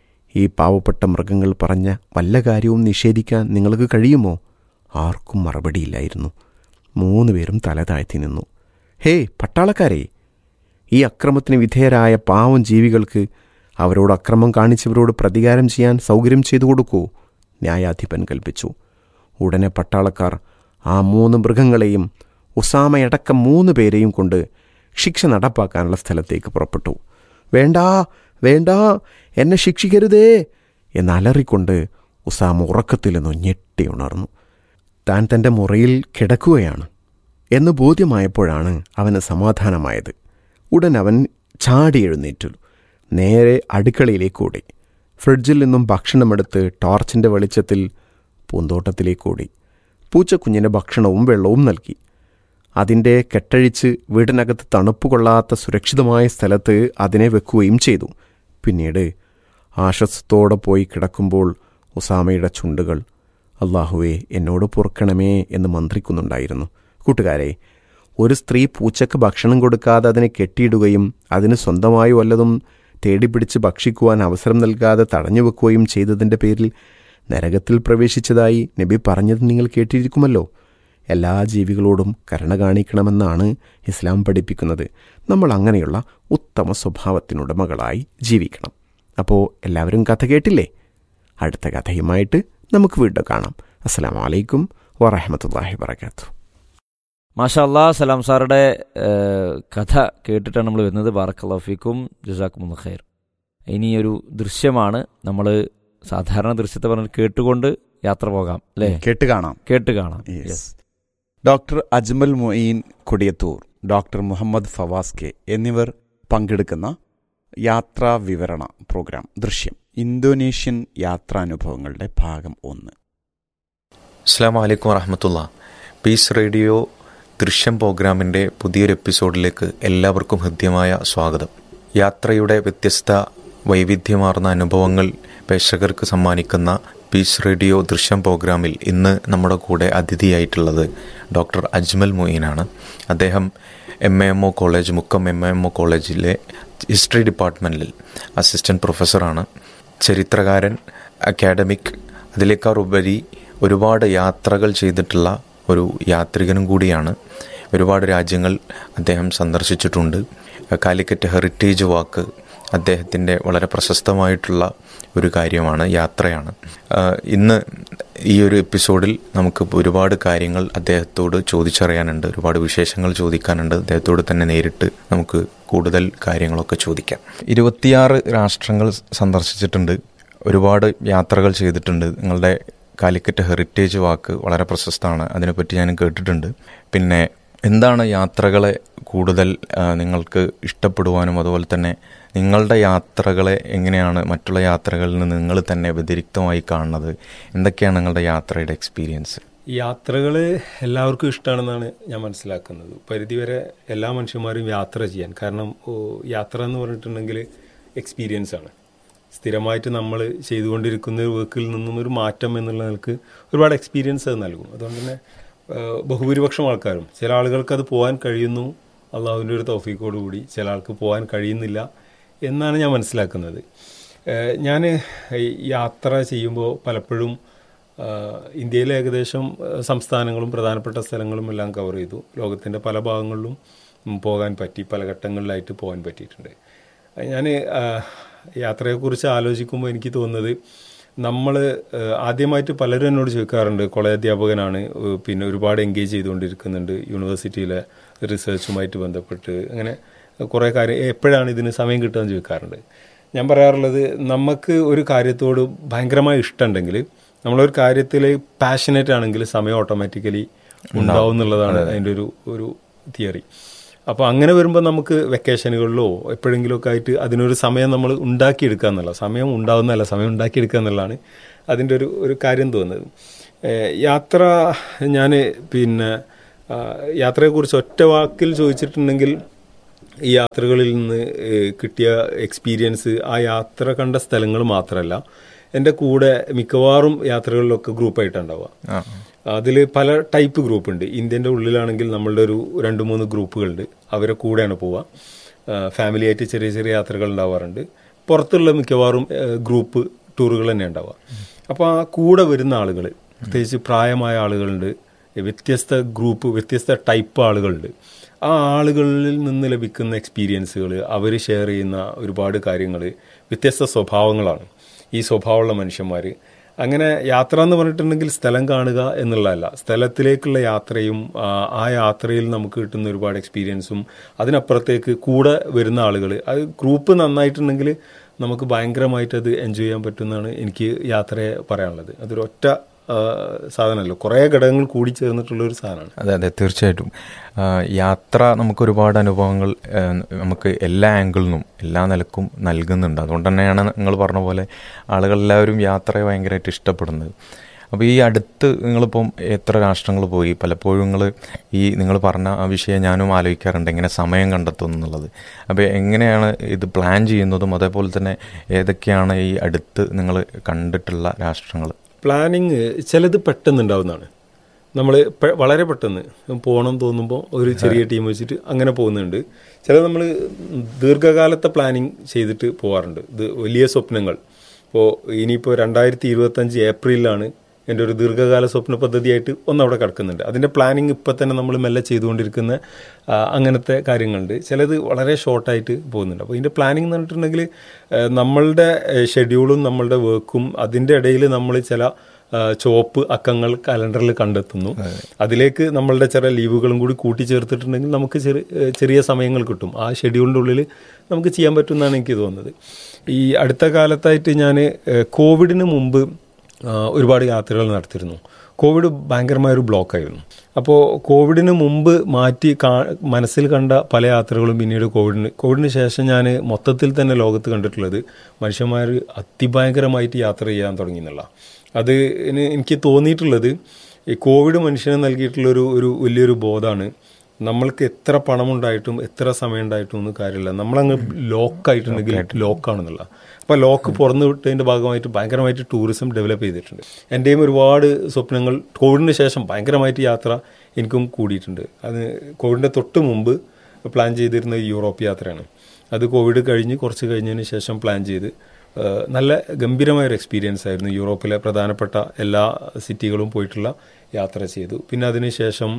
ഈ പാവപ്പെട്ട മൃഗങ്ങൾ പറഞ്ഞ വല്ല കാര്യവും നിഷേധിക്കാൻ നിങ്ങൾക്ക് കഴിയുമോ ആർക്കും മറുപടിയില്ലായിരുന്നു മൂന്ന് പേരും തല താഴ്ത്തി നിന്നു ഹേ പട്ടാളക്കാരെ ഈ അക്രമത്തിന് വിധേയരായ പാവം ജീവികൾക്ക് അവരോട് അക്രമം കാണിച്ചവരോട് പ്രതികാരം ചെയ്യാൻ സൗകര്യം ചെയ്തു കൊടുക്കൂ ന്യായാധിപൻ കൽപ്പിച്ചു ഉടനെ പട്ടാളക്കാർ ആ മൂന്ന് മൃഗങ്ങളെയും ഉസാമയടക്കം മൂന്ന് പേരെയും കൊണ്ട് ശിക്ഷ നടപ്പാക്കാനുള്ള സ്ഥലത്തേക്ക് പുറപ്പെട്ടു വേണ്ടാ വേണ്ടാ എന്നെ ശിക്ഷിക്കരുതേ എന്നലറിക്കൊണ്ട് ഉസാമ ഉറക്കത്തിൽ നിന്ന് ഞെട്ടി ഉണർന്നു താൻ തൻ്റെ മുറിയിൽ കിടക്കുകയാണ് എന്ന് ബോധ്യമായപ്പോഴാണ് അവന് സമാധാനമായത് ഉടൻ അവൻ ചാടി എഴുന്നേറ്റു നേരെ അടുക്കളയിലേക്ക് ഓടി ഫ്രിഡ്ജിൽ നിന്നും ഭക്ഷണമെടുത്ത് ടോർച്ചിൻ്റെ വെളിച്ചത്തിൽ പൂന്തോട്ടത്തിലേക്ക് ഓടി പൂച്ചക്കുഞ്ഞിന് ഭക്ഷണവും വെള്ളവും നൽകി അതിൻ്റെ കെട്ടഴിച്ച് വീടിനകത്ത് തണുപ്പ് കൊള്ളാത്ത സുരക്ഷിതമായ സ്ഥലത്ത് അതിനെ വെക്കുകയും ചെയ്തു പിന്നീട് ആശ്വസത്തോടെ പോയി കിടക്കുമ്പോൾ ഉസാമയുടെ ചുണ്ടുകൾ അള്ളാഹുവേ എന്നോട് പൊറുക്കണമേ എന്ന് മന്ത്രിക്കുന്നുണ്ടായിരുന്നു കൂട്ടുകാരെ ഒരു സ്ത്രീ പൂച്ചക്ക് ഭക്ഷണം കൊടുക്കാതെ അതിനെ കെട്ടിയിടുകയും അതിന് സ്വന്തമായി വല്ലതും തേടിപ്പിടിച്ച് ഭക്ഷിക്കുവാൻ അവസരം നൽകാതെ തടഞ്ഞു വെക്കുകയും ചെയ്തതിൻ്റെ പേരിൽ നരകത്തിൽ പ്രവേശിച്ചതായി നബി പറഞ്ഞത് നിങ്ങൾ കേട്ടിരിക്കുമല്ലോ എല്ലാ ജീവികളോടും കരുണ കാണിക്കണമെന്നാണ് ഇസ്ലാം പഠിപ്പിക്കുന്നത് നമ്മൾ അങ്ങനെയുള്ള ഉത്തമ സ്വഭാവത്തിനുടമകളായി ജീവിക്കണം അപ്പോൾ എല്ലാവരും കഥ കേട്ടില്ലേ അടുത്ത കഥയുമായിട്ട് നമുക്ക് വീണ്ടും കാണാം അസ്സാം വലൈക്കും വറഹമത്തല്ലാഹി വർക്കാത്തു മാഷാ അല്ലാ സലാം സാറുടെ ഏഹ്, കഥ കേട്ടിട്ടാണ് നമ്മൾ വരുന്നത് ബാറക്കല്ലാഫിക്കും ജസാക്കും ഖൈർ ഇനി ഒരു ദൃശ്യമാണ് നമ്മൾ സാധാരണ ദൃശ്യത്തെ പറഞ്ഞ് കേട്ടുകൊണ്ട് യാത്ര പോകാം അല്ലേ കേട്ട് കാണാം കേട്ട് കാണാം yes Yes. Doctor Ajmal Moin Kodiyathur doctor Muhammad Fawas K എന്നിവർ പങ്കെടുക്കുന്ന യാത്രാ വിവരണ പ്രോഗ്രാം ദൃശ്യം ഇന്തോനേഷ്യൻ യാത്രാനുഭവങ്ങളുടെ ഭാഗം ഒന്ന് അസ്സാം വലൈക്കും വറഹമത്തുള്ള പീസ് റേഡിയോ ദൃശ്യം പ്രോഗ്രാമിൻ്റെ പുതിയൊരു എപ്പിസോഡിലേക്ക് എല്ലാവർക്കും ഹൃദ്യമായ സ്വാഗതം യാത്രയുടെ വ്യത്യസ്ത വൈവിധ്യമാർന്ന അനുഭവങ്ങൾ പ്രേക്ഷകർക്ക് സമ്മാനിക്കുന്ന പീസ് റേഡിയോ ദൃശ്യം പ്രോഗ്രാമിൽ ഇന്ന് നമ്മുടെ കൂടെ അതിഥിയായിട്ടുള്ളത് ഡോക്ടർ അജ്മൽ മൊയ്നാണ് അദ്ദേഹം M A M O college Mukkam M A M O കോളേജിലെ ഹിസ്റ്ററി ഡിപ്പാർട്ട്മെൻറ്റിൽ അസിസ്റ്റൻറ്റ് പ്രൊഫസറാണ് ചരിത്രകാരൻ അക്കാഡമിക് അതിലേക്കാൾ ഉപരി ഒരുപാട് യാത്രകൾ ചെയ്തിട്ടുള്ള ഒരു യാത്രികനും കൂടിയാണ് ഒരുപാട് രാജ്യങ്ങൾ അദ്ദേഹം സന്ദർശിച്ചിട്ടുണ്ട് കാലിക്കറ്റ് ഹെറിറ്റേജ് വാക്ക് അദ്ദേഹത്തിൻ്റെ വളരെ പ്രശസ്തമായിട്ടുള്ള ഒരു കാര്യമാണ് യാത്രയാണ് ആഹ് ഇന്ന് ഈ ഒരു എപ്പിസോഡിൽ നമുക്ക് ഒരുപാട് കാര്യങ്ങൾ അദ്ദേഹത്തോട് ചോദിച്ചറിയാനുണ്ട് ഒരുപാട് വിശേഷങ്ങൾ ചോദിക്കാനുണ്ട് അദ്ദേഹത്തോട് തന്നെ നേരിട്ട് നമുക്ക് കൂടുതൽ കാര്യങ്ങളൊക്കെ ചോദിക്കാം ഇരുപത്തിയാറ് രാഷ്ട്രങ്ങൾ സന്ദർശിച്ചിട്ടുണ്ട് ഒരുപാട് യാത്രകൾ ചെയ്തിട്ടുണ്ട് നിങ്ങളുടെ കാലിക്കറ്റ് ഹെറിറ്റേജ് വാക്ക് വളരെ പ്രശസ്തമാണ് അതിനെപ്പറ്റി ഞാൻ കേട്ടിട്ടുണ്ട് പിന്നെ എന്താണ് യാത്രകളെ കൂടുതൽ ആ, നിങ്ങൾക്ക് ഇഷ്ടപ്പെടുവാനും അതുപോലെ തന്നെ നിങ്ങളുടെ യാത്രകളെ എങ്ങനെയാണ് മറ്റുള്ള യാത്രകളിൽ നിന്ന് നിങ്ങൾ തന്നെ വ്യതിരിക്തമായി കാണുന്നത് എന്തൊക്കെയാണ് നിങ്ങളുടെ യാത്രയുടെ എക്സ്പീരിയൻസ് യാത്രകൾ എല്ലാവർക്കും ഇഷ്ടമാണെന്നാണ് ഞാൻ മനസ്സിലാക്കുന്നത് പരിധിവരെ എല്ലാ മനുഷ്യന്മാരും യാത്ര ചെയ്യാൻ കാരണം ഓ, യാത്ര എന്ന് പറഞ്ഞിട്ടുണ്ടെങ്കിൽ എക്സ്പീരിയൻസ് ആണ് സ്ഥിരമായിട്ട് നമ്മൾ ചെയ്തുകൊണ്ടിരിക്കുന്ന ഒരു വർക്കിൽ നിന്നും ഒരു മാറ്റം എന്നുള്ള നിലക്ക് ഒരുപാട് എക്സ്പീരിയൻസ് അത് നൽകും അതുകൊണ്ട് തന്നെ ആ, ബഹുഭൂരിപക്ഷം ആൾക്കാരും ചില ആളുകൾക്ക് അത് പോകാൻ കഴിയുന്നു അള്ളാഹുവിൻ്റെ ഒരു തൗഫീക്കോട് കൂടി ചില ആൾക്ക് പോകാൻ കഴിയുന്നില്ല എന്നാണ് ഞാൻ മനസ്സിലാക്കുന്നത് ഞാൻ യാത്ര ചെയ്യുമ്പോൾ പലപ്പോഴും ആഹ് ഇന്ത്യയിലെ ഏകദേശം ആഹ് സംസ്ഥാനങ്ങളും പ്രധാനപ്പെട്ട സ്ഥലങ്ങളും എല്ലാം കവർ ചെയ്തു ലോകത്തിൻ്റെ പല ഭാഗങ്ങളിലും ഉം പോകാൻ പറ്റി പല ഘട്ടങ്ങളിലായിട്ട് പോകാൻ പറ്റിയിട്ടുണ്ട് ഞാൻ യാത്രയെക്കുറിച്ച് ആലോചിക്കുമ്പോൾ എനിക്ക് തോന്നുന്നത് നമ്മൾ ആദ്യമായിട്ട് പലരും എന്നോട് ചോദിക്കാറുണ്ട് കോളേജ് അധ്യാപകനാണ് ഏഹ് പിന്നെ ഒരുപാട് എൻഗേജ് ചെയ്തുകൊണ്ടിരിക്കുന്നുണ്ട് യൂണിവേഴ്സിറ്റിയിലെ റിസർച്ചുമായിട്ട് ബന്ധപ്പെട്ട് അങ്ങനെ കുറേ കാര്യം എപ്പോഴാണ് ഇതിന് സമയം കിട്ടുക എന്ന് ചോദിക്കാറുണ്ട് ഞാൻ പറയാറുള്ളത് നമുക്ക് ഒരു കാര്യത്തോട് ഭയങ്കരമായ ഇഷ്ടമുണ്ടെങ്കിൽ നമ്മളൊരു കാര്യത്തിൽ പാഷനേറ്റ് ആണെങ്കിൽ സമയം ഓട്ടോമാറ്റിക്കലി ഉണ്ടാവും എന്നുള്ളതാണ് അതിൻ്റെ ഒരു ഒരു തിയറി അപ്പോൾ അങ്ങനെ വരുമ്പോൾ നമുക്ക് വെക്കേഷനുകളിലോ എപ്പോഴെങ്കിലുമൊക്കെ ആയിട്ട് അതിനൊരു സമയം നമ്മൾ ഉണ്ടാക്കിയെടുക്കുക എന്നുള്ള സമയം ഉണ്ടാവുന്നതല്ല സമയം ഉണ്ടാക്കിയെടുക്കുക എന്നുള്ളതാണ് അതിൻ്റെ ഒരു ഒരു കാര്യം തോന്നുന്നത് ഏഹ് യാത്ര ഞാൻ പിന്നെ ആ, യാത്രയെക്കുറിച്ച് ഒറ്റ വാക്കിൽ ചോദിച്ചിട്ടുണ്ടെങ്കിൽ ഈ യാത്രകളിൽ നിന്ന് ഏഹ് കിട്ടിയ എക്സ്പീരിയൻസ് ആ യാത്ര കണ്ട സ്ഥലങ്ങൾ മാത്രമല്ല എൻ്റെ കൂടെ മിക്കവാറും യാത്രകളിലൊക്കെ ഗ്രൂപ്പായിട്ടുണ്ടാവുക അതിൽ പല ടൈപ്പ് ഗ്രൂപ്പ് ഉണ്ട് ഇന്ത്യൻ്റെ ഉള്ളിലാണെങ്കിൽ നമ്മളുടെ ഒരു രണ്ട് മൂന്ന് ഗ്രൂപ്പുകളുണ്ട് അവരെ കൂടെയാണ് പോവുക ഫാമിലി ആയിട്ട് ചെറിയ ചെറിയ യാത്രകൾ ഉണ്ടാവാറുണ്ട് പുറത്തുള്ള മിക്കവാറും ഏഹ്, ഗ്രൂപ്പ് ടൂറുകൾ തന്നെ ഉണ്ടാവുക അപ്പോൾ ആ കൂടെ വരുന്ന ആളുകൾ പ്രത്യേകിച്ച് പ്രായമായ ആളുകളുണ്ട് വ്യത്യസ്ത ഗ്രൂപ്പ് വ്യത്യസ്ത ടൈപ്പ് ആളുകളുണ്ട് ആ ആളുകളിൽ നിന്ന് ലഭിക്കുന്ന എക്സ്പീരിയൻസുകൾ അവർ ഷെയർ ചെയ്യുന്ന ഒരുപാട് കാര്യങ്ങൾ വ്യത്യസ്ത സ്വഭാവങ്ങളാണ് ഈ സ്വഭാവമുള്ള മനുഷ്യന്മാർ അങ്ങനെ യാത്ര എന്ന് പറഞ്ഞിട്ടുണ്ടെങ്കിൽ സ്ഥലം കാണുക എന്നുള്ളതല്ല സ്ഥലത്തിലേക്കുള്ള യാത്രയും ആ, ആ യാത്രയിൽ നമുക്ക് കിട്ടുന്ന ഒരുപാട് എക്സ്പീരിയൻസും അതിനപ്പുറത്തേക്ക് കൂടെ വരുന്ന ആളുകൾ അത് ഗ്രൂപ്പ് നന്നായിട്ടുണ്ടെങ്കിൽ നമുക്ക് ഭയങ്കരമായിട്ട് അത് എൻജോയ് ചെയ്യാൻ പറ്റുമെന്നാണ് എനിക്ക് യാത്രയെ പറയാനുള്ളത് അതൊരു ഒറ്റ ആ, സാധനമല്ല കുറേ ഘടകങ്ങൾ കൂടി ചേർന്നിട്ടുള്ള ഒരു സാധനമാണ് അതെ അതെ തീർച്ചയായിട്ടും ആ, യാത്ര നമുക്ക് ഒരുപാട് അനുഭവങ്ങൾ ആ, നമുക്ക് എല്ലാ ആംഗിളിൽ നിന്നും എല്ലാ നിലക്കും നൽകുന്നുണ്ട് അതുകൊണ്ട് തന്നെയാണ് നിങ്ങൾ പറഞ്ഞ പോലെ ആളുകളെല്ലാവരും യാത്രയെ ഭയങ്കരമായിട്ട് ഇഷ്ടപ്പെടുന്നത് അപ്പോൾ ഈ അടുത്ത് നിങ്ങളിപ്പം എത്ര രാഷ്ട്രങ്ങൾ പോയി പലപ്പോഴും നിങ്ങൾ ഈ നിങ്ങൾ പറഞ്ഞ ആ വിഷയം ഞാനും ആലോചിക്കാറുണ്ട് എങ്ങനെ സമയം കണ്ടെത്തും എന്നുള്ളത് അപ്പോൾ എങ്ങനെയാണ് ഇത് പ്ലാൻ ചെയ്യുന്നതും അതേപോലെ തന്നെ ഏതൊക്കെയാണ് ഈ അടുത്ത് നിങ്ങൾ കണ്ടിട്ടുള്ള രാഷ്ട്രങ്ങൾ പ്ലാനിങ് ചിലത് പെട്ടെന്ന് ഉണ്ടാവുന്നതാണ് നമ്മൾ വളരെ പെട്ടെന്ന് പോകണം തോന്നുമ്പോൾ ഒരു ചെറിയ ടീം വെച്ചിട്ട് അങ്ങനെ പോകുന്നുണ്ട് ചില നമ്മൾ ദീർഘകാലത്തെ പ്ലാനിങ് ചെയ്തിട്ട് പോകാറുണ്ട് ഇത് വലിയ സ്വപ്നങ്ങൾ ഇപ്പോൾ ഇനിയിപ്പോൾ രണ്ടായിരത്തി ഇരുപത്തഞ്ച് ഏപ്രിലാണ് എൻ്റെ ഒരു ദീർഘകാല സ്വപ്ന പദ്ധതിയായിട്ട് ഒന്നവിടെ കിടക്കുന്നുണ്ട് അതിൻ്റെ പ്ലാനിങ് ഇപ്പം തന്നെ നമ്മൾ മെല്ലെ ചെയ്തുകൊണ്ടിരിക്കുന്ന ആ, അങ്ങനത്തെ കാര്യങ്ങളുണ്ട് ചിലത് വളരെ ഷോർട്ടായിട്ട് പോകുന്നുണ്ട് അപ്പോൾ ഇതിൻ്റെ പ്ലാനിങ് എന്ന് പറഞ്ഞിട്ടുണ്ടെങ്കിൽ ആ, നമ്മളുടെ ഷെഡ്യൂളും നമ്മളുടെ വർക്കും അതിൻ്റെ ഇടയിൽ നമ്മൾ ചില ആ, ചുവപ്പ് അക്കങ്ങൾ കലണ്ടറിൽ കണ്ടെത്തുന്നു അതിലേക്ക് നമ്മളുടെ ചില ലീവുകളും കൂടി കൂട്ടിച്ചേർത്തിട്ടുണ്ടെങ്കിൽ നമുക്ക് ചെറിയ ചെറിയ സമയങ്ങൾ കിട്ടും ആ ഷെഡ്യൂളിൻ്റെ ഉള്ളിൽ നമുക്ക് ചെയ്യാൻ പറ്റുമെന്നാണ് എനിക്ക് തോന്നുന്നത് ഈ അടുത്ത കാലത്തായിട്ട് ഞാൻ കോവിഡിന് മുമ്പ് ആ, ഒരുപാട് യാത്രകൾ നടത്തിയിരുന്നു കോവിഡ് ഭയങ്കരമായൊരു ബ്ലോക്കായിരുന്നു അപ്പോൾ കോവിഡിന് മുമ്പ് മാറ്റി കാ മനസ്സിൽ കണ്ട പല യാത്രകളും പിന്നീട് കോവിഡിന് കോവിഡിന് ശേഷം ഞാൻ മൊത്തത്തിൽ തന്നെ ലോകത്ത് കണ്ടിട്ടുള്ളത് മനുഷ്യന്മാർ അതിഭയങ്കരമായിട്ട് യാത്ര ചെയ്യാൻ തുടങ്ങി എന്നുള്ള അത് ഇനി- എനിക്ക് തോന്നിയിട്ടുള്ളത് ഈ കോവിഡ് മനുഷ്യന് നൽകിയിട്ടുള്ളൊരു ഒരു വലിയൊരു ബോധമാണ് നമ്മൾക്ക് എത്ര പണമുണ്ടായിട്ടും എത്ര സമയം ഉണ്ടായിട്ടും ഒന്നും കാര്യമില്ല നമ്മളങ്ങ് ലോക്കായിട്ടുണ്ടെങ്കിൽ ലോക്കാണെന്നുള്ള അപ്പോൾ ലോക്ക് പുറന്നു വിട്ടതിൻ്റെ ഭാഗമായിട്ട് ഭയങ്കരമായിട്ട് ടൂറിസം ഡെവലപ്പ് ചെയ്തിട്ടുണ്ട് എൻ്റെയും ഒരുപാട് സ്വപ്നങ്ങൾ കോവിഡിന് ശേഷം ഭയങ്കരമായിട്ട് യാത്ര എനിക്കും കൂടിയിട്ടുണ്ട് അത് കോവിഡിൻ്റെ തൊട്ട് മുമ്പ് പ്ലാൻ ചെയ്തിരുന്ന യൂറോപ്പ് യാത്രയാണ് അത് കോവിഡ് കഴിഞ്ഞ് കുറച്ച് കഴിഞ്ഞതിന് ശേഷം പ്ലാൻ ചെയ്ത് ഏഹ് നല്ല ഗംഭീരമായൊരു എക്സ്പീരിയൻസ് ആയിരുന്നു യൂറോപ്പിലെ പ്രധാനപ്പെട്ട എല്ലാ സിറ്റികളും പോയിട്ടുള്ള യാത്ര ചെയ്തു പിന്നെ അതിനുശേഷം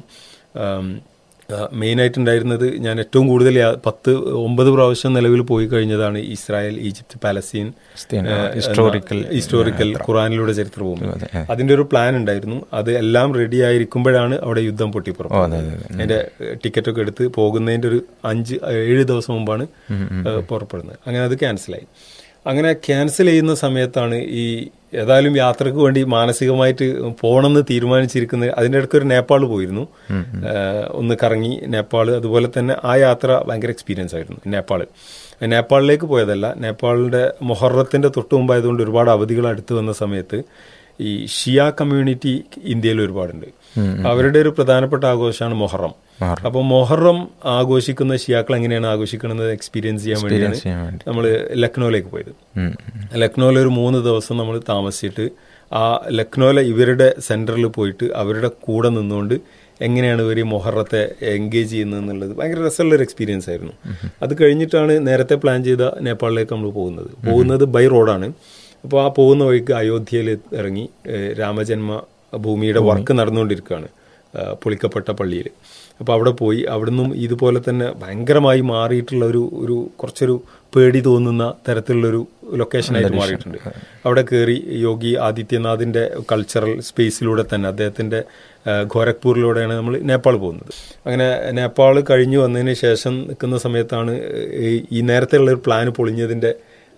മെയിനായിട്ടുണ്ടായിരുന്നത് ഞാൻ ഏറ്റവും കൂടുതൽ യാ- പത്ത് ഒമ്പത് പ്രാവശ്യം നിലവിൽ പോയി കഴിഞ്ഞതാണ് ഇസ്രായേൽ ഈജിപ്ത് പാലസ്തീൻ ഫലസ്തീൻ, ഏഹ്, ഹിസ്റ്റോറിക്കൽ ഹിസ്റ്റോറിക്കൽ ഖുറാനിലൂടെ ചരിത്രഭൂമി അതിന്റെ ഒരു പ്ലാൻ ഉണ്ടായിരുന്നു അത് എല്ലാം റെഡി ആയിരിക്കുമ്പോഴാണ് അവിടെ യുദ്ധം പൊട്ടിപ്പുറപ്പെട്ടത് അതിന്റെ ടിക്കറ്റ് ഒക്കെ എടുത്ത് പോകുന്നതിന്റെ ഒരു അഞ്ച് ഏഴ് ദിവസം മുമ്പാണ് ഏഹ്, പുറപ്പെടുന്നത് അങ്ങനെ അത് ക്യാൻസലായി അങ്ങനെ ക്യാൻസൽ ചെയ്യുന്ന സമയത്താണ് ഈ ഏതായാലും യാത്രക്ക് വേണ്ടി മാനസികമായിട്ട് പോകണമെന്ന് തീരുമാനിച്ചിരിക്കുന്നത് അതിൻ്റെ ഇടയ്ക്ക് ഒരു നേപ്പാൾ പോയിരുന്നു ഏഹ്, ഒന്ന് കറങ്ങി നേപ്പാൾ അതുപോലെ തന്നെ ആ യാത്ര ഭയങ്കര എക്സ്പീരിയൻസ് ആയിരുന്നു നേപ്പാൾ നേപ്പാളിലേക്ക് പോയതല്ല നേപ്പാളിന്റെ മൊഹറത്തിന്റെ തൊട്ട് മുമ്പായതുകൊണ്ട് ഒരുപാട് അവധികൾ അടുത്ത് വന്ന സമയത്ത് ഈ ഷിയ കമ്മ്യൂണിറ്റി ഇന്ത്യയിൽ ഒരുപാടുണ്ട് അവരുടെ ഒരു പ്രധാനപ്പെട്ട ആഘോഷമാണ് മൊഹറം അപ്പോൾ മൊഹറം ആഘോഷിക്കുന്ന ഷിയാക്കൾ എങ്ങനെയാണ് ആഘോഷിക്കുന്നത് എക്സ്പീരിയൻസ് ചെയ്യാൻ വേണ്ടിയാണ് ചെയ്യാൻ വേണ്ടി. നമ്മൾ ലക്നൌവിലേക്ക് പോയത് ലക്നൌവിൽ ഒരു മൂന്ന് ദിവസം നമ്മൾ താമസിച്ചിട്ട് ആ ലക്നൌവിലെ ഇവരുടെ സെന്ററിൽ പോയിട്ട് അവരുടെ കൂടെ നിന്നുകൊണ്ട് എങ്ങനെയാണ് ഇവർ ഈ മൊഹറത്തെ എൻഗേജ് ചെയ്യുന്നത് എന്നുള്ളത് ഭയങ്കര രസമുള്ള ഒരു എക്സ്പീരിയൻസ് ആയിരുന്നു അത് കഴിഞ്ഞിട്ടാണ് നേരത്തെ പ്ലാൻ ചെയ്ത നേപ്പാളിലേക്ക് നമ്മൾ പോകുന്നത് പോകുന്നത് ബൈ റോഡാണ് അപ്പോൾ ആ പോകുന്ന വഴിക്ക് അയോധ്യയിൽ ഇറങ്ങി ഏഹ് രാമജന്മ ഭൂമിയുടെ വർക്ക് നടന്നുകൊണ്ടിരിക്കുകയാണ് ആ, പൊളിക്കപ്പെട്ട പള്ളിയിൽ അപ്പോൾ അവിടെ പോയി അവിടുന്നും ഇതുപോലെ തന്നെ ഭയങ്കരമായി മാറിയിട്ടുള്ള ഒരു ഒരു കുറച്ചൊരു പേടി തോന്നുന്ന തരത്തിലുള്ളൊരു ലൊക്കേഷനായിട്ട് മാറിയിട്ടുണ്ട് അവിടെ കയറി യോഗി ആദിത്യനാഥിന്റെ കൾച്ചറൽ സ്പേസിലൂടെ തന്നെ അദ്ദേഹത്തിന്റെ ആ, ഗോരഖ്പൂരിലൂടെയാണ് നമ്മൾ നേപ്പാൾ പോകുന്നത് അങ്ങനെ നേപ്പാൾ കഴിഞ്ഞു വന്നതിന് ശേഷം നിൽക്കുന്ന സമയത്താണ് ഈ- ഈ നേരത്തെ ഉള്ള ഒരു പ്ലാൻ പൊളിഞ്ഞതിന്റെ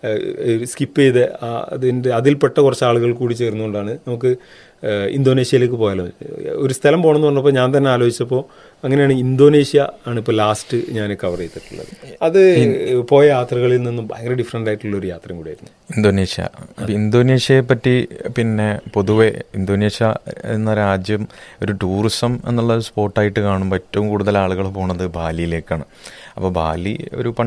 സ്കിപ്പ് ചെയ്ത് ആ അതിൻ്റെ അതിൽപ്പെട്ട കുറച്ച് ആളുകൾ കൂടി ചേർന്നുകൊണ്ടാണ് നമുക്ക് ഏഹ്, ഇന്തോനേഷ്യയിലേക്ക് പോയാലോ ഒരു സ്ഥലം പോകണമെന്ന് പറഞ്ഞപ്പോൾ ഞാൻ തന്നെ ആലോചിച്ചപ്പോൾ അങ്ങനെയാണ് ഇന്തോനേഷ്യ ആണ് ഇപ്പോൾ ലാസ്റ്റ് ഞാൻ കവർ ചെയ്തിട്ടുള്ളത് അത് പോയ യാത്രകളിൽ നിന്നും ഭയങ്കര ഡിഫറെൻ്റ് ആയിട്ടുള്ള ഒരു യാത്രയും കൂടിയായിരുന്നു ഇന്തോനേഷ്യ അപ്പൊ ഇന്തോനേഷ്യയെ പറ്റി പിന്നെ പൊതുവെ ഇന്തോനേഷ്യ എന്ന രാജ്യം ഒരു ടൂറിസം എന്നുള്ള ഒരു സ്പോട്ടായിട്ട് കാണുമ്പോൾ ഏറ്റവും കൂടുതൽ ആളുകൾ പോണത് ബാലിയിലേക്കാണ് അപ്പോൾ ബാലി ഒരു